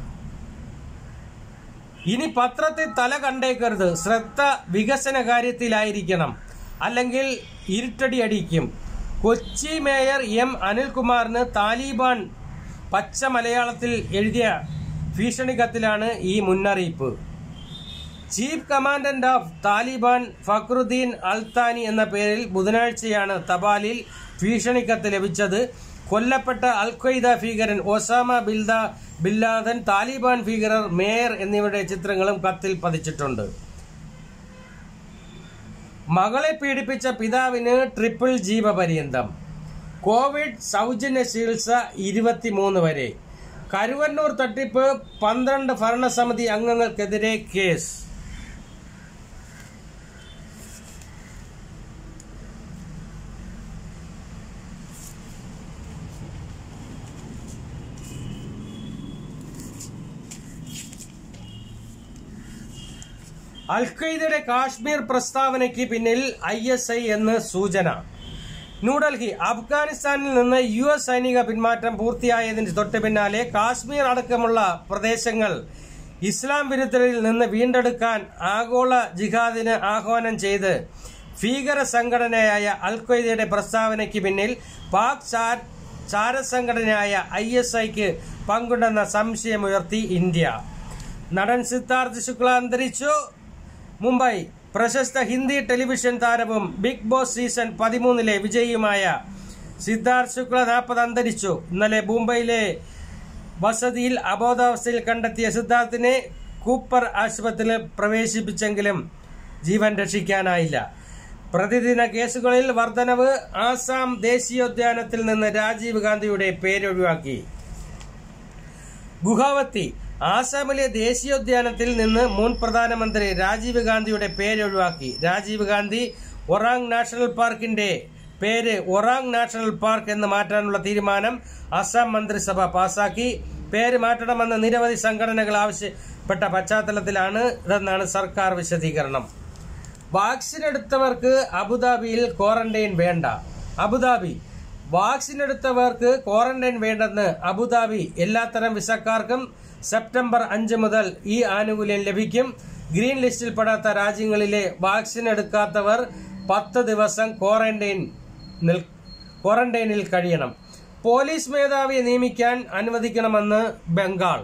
ഇനി പത്രത്തിൽ തല കണ്ടേക്കരുത് ശ്രദ്ധ വികസന കാര്യത്തിലായിരിക്കണം അല്ലെങ്കിൽ ഇരുട്ടടി അടിക്കും കൊച്ചി മേയർ എം അനിൽകുമാറിന് താലിബാൻ പച്ച മലയാളത്തിൽ എഴുതിയ ഭീഷണി കത്തിലാണ് ഈ മുന്നറിയിപ്പ് chief commandant of Taliban Fakruddin Althani എന്ന പേരിൽ ബുധനാഴ്ചയാണ് തപാലിൽ ഭീഷണിക്കത്ത് ലഭിച്ചത് കൊല്ലപ്പെട്ട അൽ ഖ്വയ്ദ ഭീകരൻ ഒസാമ ബിൽദ ബില്ലാദൻ താലിബാൻ ഭീകരർ മേയർ എന്നിവരുടെ ചിത്രങ്ങളും കത്തിൽ പതിച്ചിട്ടുണ്ട് മകളെ പീഡിപ്പിച്ച പിതാവിന് ട്രിപ്പിൾ ജീവപര്യന്തം കോവിഡ് സൗജന്യ ചികിത്സ ഇരുപത്തിമൂന്ന് വരെ കരുവന്നൂർ തട്ടിപ്പ് പന്ത്രണ്ട് ഭരണസമിതി അംഗങ്ങൾക്കെതിരെ കേസ് അൽ ഖയ്ദയുടെ കാശ്മീർ പ്രസ്താവനയ്ക്ക് പിന്നിൽ ഐ എസ് ഐ എന്ന് സൂചന ന്യൂഡൽഹി അഫ്ഗാനിസ്ഥാനിൽ നിന്ന് യു എസ് സൈനിക പിന്മാറ്റം പൂർത്തിയായതിന് തൊട്ട് പിന്നാലെ കാശ്മീർ അടക്കമുള്ള പ്രദേശങ്ങൾ ഇസ്ലാം വിരുദ്ധരിൽ നിന്ന് വീണ്ടെടുക്കാൻ ആഗോള ജിഹാദിന് ആഹ്വാനം ചെയ്ത് ഭീകര സംഘടനയായ അൽ ഖ്വയ്ദയുടെ പ്രസ്താവനയ്ക്ക് പിന്നിൽ പാക് ചാ- ചാരസംഘടനയായ ഐ എസ് ഐക്ക് പങ്കുണ്ടെന്ന സംശയമുയർത്തി ഇന്ത്യ നടൻ സിദ്ധാർത്ഥ് ശുക്ല അന്തരിച്ചു മുംബൈ പ്രശസ്ത ഹിന്ദി ടെലിവിഷൻ താരവും ബിഗ് ബോസ് സീസൺ പതിമൂന്നിലെ വിജയിയുമായ സിദ്ധാർത്ഥ് ശുക്ല നാൽപ്പത് അന്തരിച്ചു ഇന്നലെ മുംബൈയിലെ വസതിയിൽ അബോധാവസ്ഥയിൽ കണ്ടെത്തിയ സിദ്ധാർത്ഥിനെ കൂപ്പർ ആശുപത്രിയിൽ പ്രവേശിപ്പിച്ചെങ്കിലും ജീവൻ രക്ഷിക്കാനായില്ല പ്രതിദിന കേസുകളിൽ വർധനവ് ആസാം ദേശീയോദ്യാനത്തിൽ നിന്ന് രാജീവ് ഗാന്ധിയുടെ പേരൊഴിവാക്കി ഗുഹാവത്തി ആസാമിലെ ദേശീയോദ്യാനത്തിൽ നിന്ന് മുൻ പ്രധാനമന്ത്രി രാജീവ് ഗാന്ധിയുടെ പേരൊഴിവാക്കി രാജീവ് ഗാന്ധി ഒറാങ് നാഷണൽ പാർക്കിന്റെ പേര് ഒറാങ് നാഷണൽ പാർക്ക് എന്ന് മാറ്റാനുള്ള തീരുമാനം അസം മന്ത്രിസഭ പാസാക്കി പേര് മാറ്റണമെന്ന് നിരവധി സംഘടനകൾ ആവശ്യപ്പെട്ട പശ്ചാത്തലത്തിലാണ് ഇതെന്നാണ് സർക്കാർ വിശദീകരണം വാക്സിൻ എടുത്തവർക്ക് അബുദാബിയിൽ ക്വാറന്റൈൻ വേണ്ട അബുദാബി വാക്സിൻ എടുത്തവർക്ക് ക്വാറന്റൈൻ വേണ്ടെന്ന് അബുദാബി എല്ലാത്തരം വിസക്കാർക്കും സെപ്റ്റംബർ അഞ്ച് മുതൽ ഈ ആനുകൂല്യം ലഭിക്കും ഗ്രീൻ ലിസ്റ്റിൽപ്പെടാത്ത രാജ്യങ്ങളിലെ വാക്സിൻ എടുക്കാത്തവർ പത്ത് ദിവസം ക്വാറന്റൈൻ നിൽ- ക്വാറന്റൈനിൽ കഴിയണം പോലീസ് മേധാവിയെ നിയമിക്കാൻ അനുവദിക്കണമെന്ന് Bengal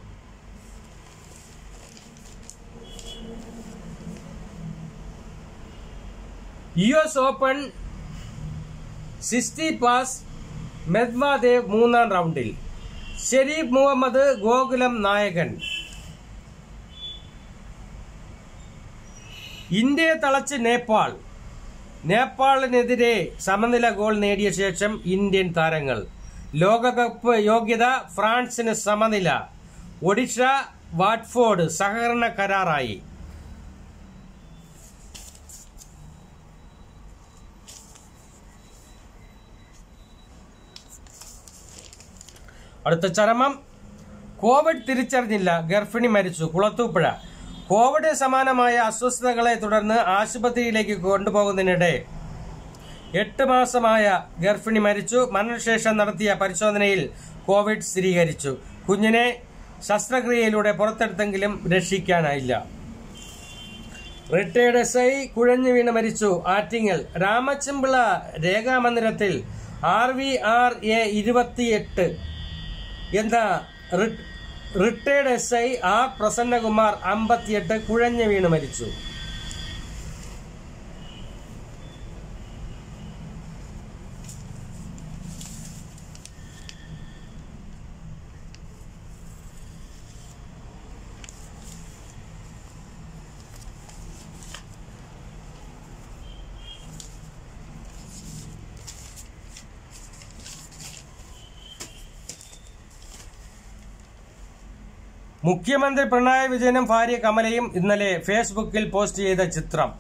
U S open Tsitsipas Medvedev മൂന്നാം റൗണ്ടിൽ ഷെരീഫ് മുഹമ്മദ് ഗോകുലം നായകൻ ഇന്ത്യയെ തളച്ച് നേപ്പാൾ നേപ്പാളിനെതിരെ സമനില ഗോൾ നേടിയ ശേഷം ഇന്ത്യൻ താരങ്ങൾ ലോകകപ്പ് യോഗ്യത ഫ്രാൻസിന് സമനില ഒഡീഷ വാട്ട്ഫോർഡ് സഹകരണ കരാറായി അടുത്ത ചരമം കോവിഡ് തിരിച്ചറിഞ്ഞില്ല ഗർഭിണി മരിച്ചു കുളത്തൂപ്പുഴ കോവിഡ് സമാനമായ അസ്വസ്ഥതകളെ തുടർന്ന് ആശുപത്രിയിലേക്ക് കൊണ്ടുപോകുന്നതിനിടെ എട്ട് മാസമായ ഗർഭിണി മരിച്ചു മരണശേഷം നടത്തിയ പരിശോധനയിൽ കോവിഡ് സ്ഥിരീകരിച്ചു കുഞ്ഞിനെ ശസ്ത്രക്രിയയിലൂടെ പുറത്തെടുത്തെങ്കിലും രക്ഷിക്കാനായില്ല റിട്ടയർഡ് എസ് ഐ കുഴഞ്ഞു വീണ് മരിച്ചു ആറ്റിങ്ങൽ രാമച്ചമ്പിള രേഖാമന്ദിരത്തിൽ ആർ വി ആർ എ ഇരുപത്തിയെട്ട് എന്ന റി- retired S I R Prasannakumar അമ്പത്തിയെട്ട് കുഴഞ്ഞു വീണ് മരിച്ചു മുഖ്യമന്ത്രി പിണറായി വിജയനും ഭാര്യ കമലയും ഇന്നലെ ഫേസ്ബുക്കിൽ പോസ്റ്റ് ചെയ്ത ചിത്രം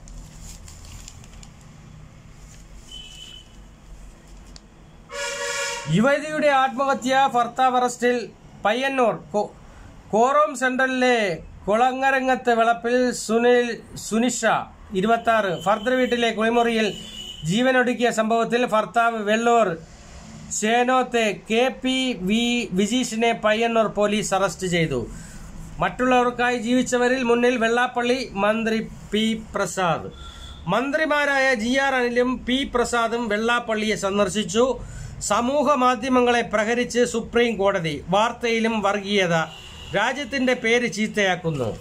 യുവതിയുടെ ആത്മഹത്യ ഭർത്താവ് അറസ്റ്റിൽ പയ്യന്നൂർ കോ- കോറോം സെന്ററിലെ കുളങ്ങരങ്ങത്ത് വിളപ്പിൽ സുനിൽ സുനിഷ ഇരുപത്തി ആറ് ഭർത്തൃ വീട്ടിലെ കുളിമുറിയിൽ ജീവനൊടുക്കിയ സംഭവത്തിൽ ഭർത്താവ് വെള്ളൂർ സേനോത്തെ കെ പി വി വിജീഷിനെ പയ്യന്നൂർ പോലീസ് അറസ്റ്റ് ചെയ്തു മറ്റുള്ളവർക്കായി ജീവിച്ചവരിൽ മുന്നിൽ വെള്ളാപ്പള്ളി മന്ത്രി പി പ്രസാദ് മന്ത്രിമാരായ ജി ആർ അനിലും പി പ്രസാദും വെള്ളാപ്പള്ളിയെ സന്ദർശിച്ചു സമൂഹ മാധ്യമങ്ങളെ പ്രഹരിച്ച് സുപ്രീം കോടതി വാർത്തയിലും വർഗീയത രാജ്യത്തിന്റെ പേര് ചീത്തയാക്കുന്നു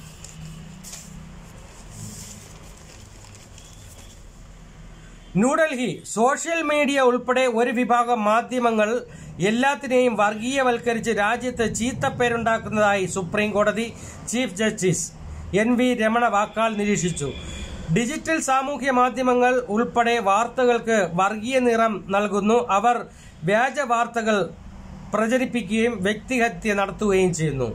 ന്യൂഡൽഹി സോഷ്യൽ മീഡിയ ഉൾപ്പെടെ ഒരു വിഭാഗം മാധ്യമങ്ങൾ എല്ലാത്തിനെയും വർഗീയവൽക്കരിച്ച് രാജ്യത്ത് ചീത്തപ്പേരുണ്ടാക്കുന്നതായി സുപ്രീം കോടതി chief justice N V Ramana വാക്കാൽ നിരീക്ഷിച്ചു ഡിജിറ്റൽ സാമൂഹ്യ മാധ്യമങ്ങൾ ഉൾപ്പെടെ വാർത്തകൾക്ക് വർഗീയ നിറം നൽകുന്നു അവർ വ്യാജ വാർത്തകൾ പ്രചരിപ്പിക്കുകയും വ്യക്തിഹത്യ നടത്തുകയും ചെയ്യുന്നു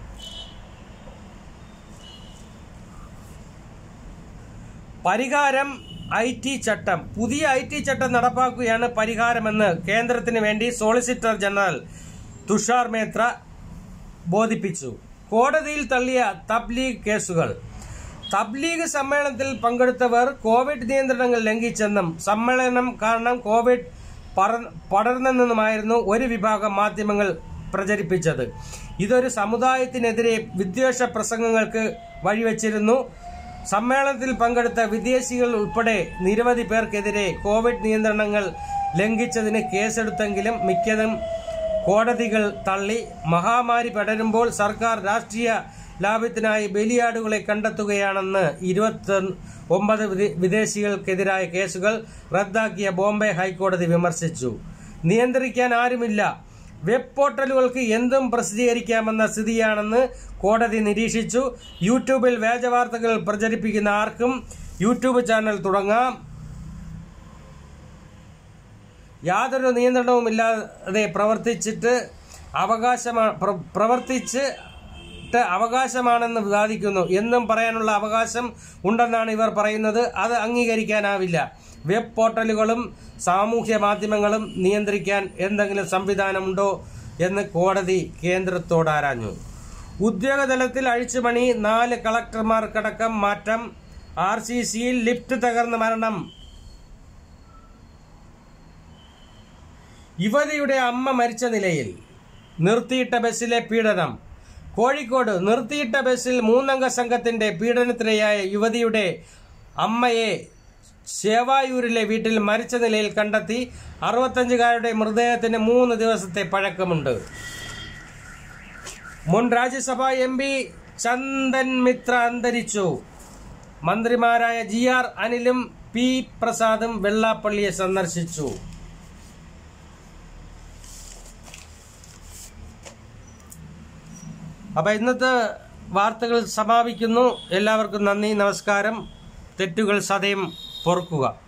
പരിഹാരം ഐ ടി ചട്ടം പുതിയ ഐ ടി ചട്ടം നടപ്പാക്കുകയാണ് പരിഹാരമെന്ന് കേന്ദ്രത്തിന് വേണ്ടി സോളിസിറ്റർ ജനറൽ തുഷാർ മേത്ര ബോധിപ്പിച്ചു കോടതിയിൽ തള്ളിയ തബ്ലീഗ് കേസുകൾ തബ്ലീഗ് സമ്മേളനത്തിൽ പങ്കെടുത്തവർ കോവിഡ് നിയന്ത്രണങ്ങൾ ലംഘിച്ചെന്നും സമ്മേളനം കാരണം കോവിഡ് പറ- പടർന്നെന്നുമായിരുന്നു ഒരു വിഭാഗം മാധ്യമങ്ങൾ പ്രചരിപ്പിച്ചത് ഇതൊരു സമുദായത്തിനെതിരെ വിദ്വേഷ പ്രസംഗങ്ങൾക്ക് വഴിവെച്ചിരുന്നു സമ്മേളനത്തിൽ പങ്കെടുത്ത വിദേശികൾ ഉൾപ്പെടെ നിരവധി പേർക്കെതിരെ കോവിഡ് നിയന്ത്രണങ്ങൾ ലംഘിച്ചതിന് കേസെടുത്തെങ്കിലും മിക്കതും കോടതികൾ തള്ളി മഹാമാരി പടരുമ്പോൾ സർക്കാർ രാഷ്ട്രീയ ലാഭത്തിനായി ബലിയാടുകളെ കണ്ടെത്തുകയാണെന്ന് ഇരുപത്തി ഒമ്പത് വിദേ- വിദേശികൾക്കെതിരായ കേസുകൾ റദ്ദാക്കിയ ബോംബെ ഹൈക്കോടതി വിമർശിച്ചു നിയന്ത്രിക്കാൻ ആരുമില്ല വെബ് പോർട്ടലുകൾക്ക് എന്തും പ്രസിദ്ധീകരിക്കാമെന്ന സ്ഥിതിയാണെന്ന് കോടതി നിരീക്ഷിച്ചു യൂട്യൂബിൽ വ്യാജവാർത്തകൾ പ്രചരിപ്പിക്കുന്ന ആർക്കും യൂട്യൂബ് ചാനൽ തുടങ്ങാം യാതൊരു നിയന്ത്രണവുമില്ലാതെ പ്രവർത്തിച്ചിട്ട് അവകാശമാ പ്ര- പ്രവർത്തിച്ചിട്ട് അവകാശമാണെന്ന് വാദിക്കുന്നു എന്നും പറയാനുള്ള അവകാശം ഉണ്ടെന്നാണ് ഇവർ പറയുന്നത് അത് അംഗീകരിക്കാനാവില്ല വെബ് പോർട്ടലുകളും സാമൂഹ്യ മാധ്യമങ്ങളും നിയന്ത്രിക്കാൻ എന്തെങ്കിലും സംവിധാനമുണ്ടോ എന്ന് കോടതി കേന്ദ്രത്തോട് ആരാഞ്ഞു ഉദ്യോഗതലത്തിൽ അഴിച്ചുപണി നാല് കളക്ടർമാർക്കടക്കം മാറ്റം ആർ സി സിയിൽ ലിഫ്റ്റ് തകർന്ന മരണം യുവതിയുടെ അമ്മ മരിച്ച നിലയിൽ നിർത്തിയിട്ട ബസ്സിലെ പീഡനം കോഴിക്കോട് നിർത്തിയിട്ട ബസ്സിൽ മൂന്നംഗ സംഘത്തിന്റെ പീഡനത്തിനിരയായ യുവതിയുടെ അമ്മയെ ശേവായൂരിലെ വീട്ടിൽ മരിച്ച നിലയിൽ കണ്ടെത്തി അറുപത്തഞ്ചുകാരുടെ മൃതദേഹത്തിന് മൂന്ന് ദിവസത്തെ പഴക്കമുണ്ട് മുൻ രാജ്യസഭാ എം പി ചന്ദൻ മിത്ര അന്തരിച്ചു മന്ത്രിമാരായ ജി ആർ അനിലും പി പ്രസാദും വെള്ളാപ്പള്ളിയെ സന്ദർശിച്ചു അപ്പൊ ഇന്നത്തെ വാർത്തകൾ സമാപിക്കുന്നു എല്ലാവർക്കും നന്ദി നമസ്കാരം തെറ്റുകൾ സദയം പൊറുക്കുക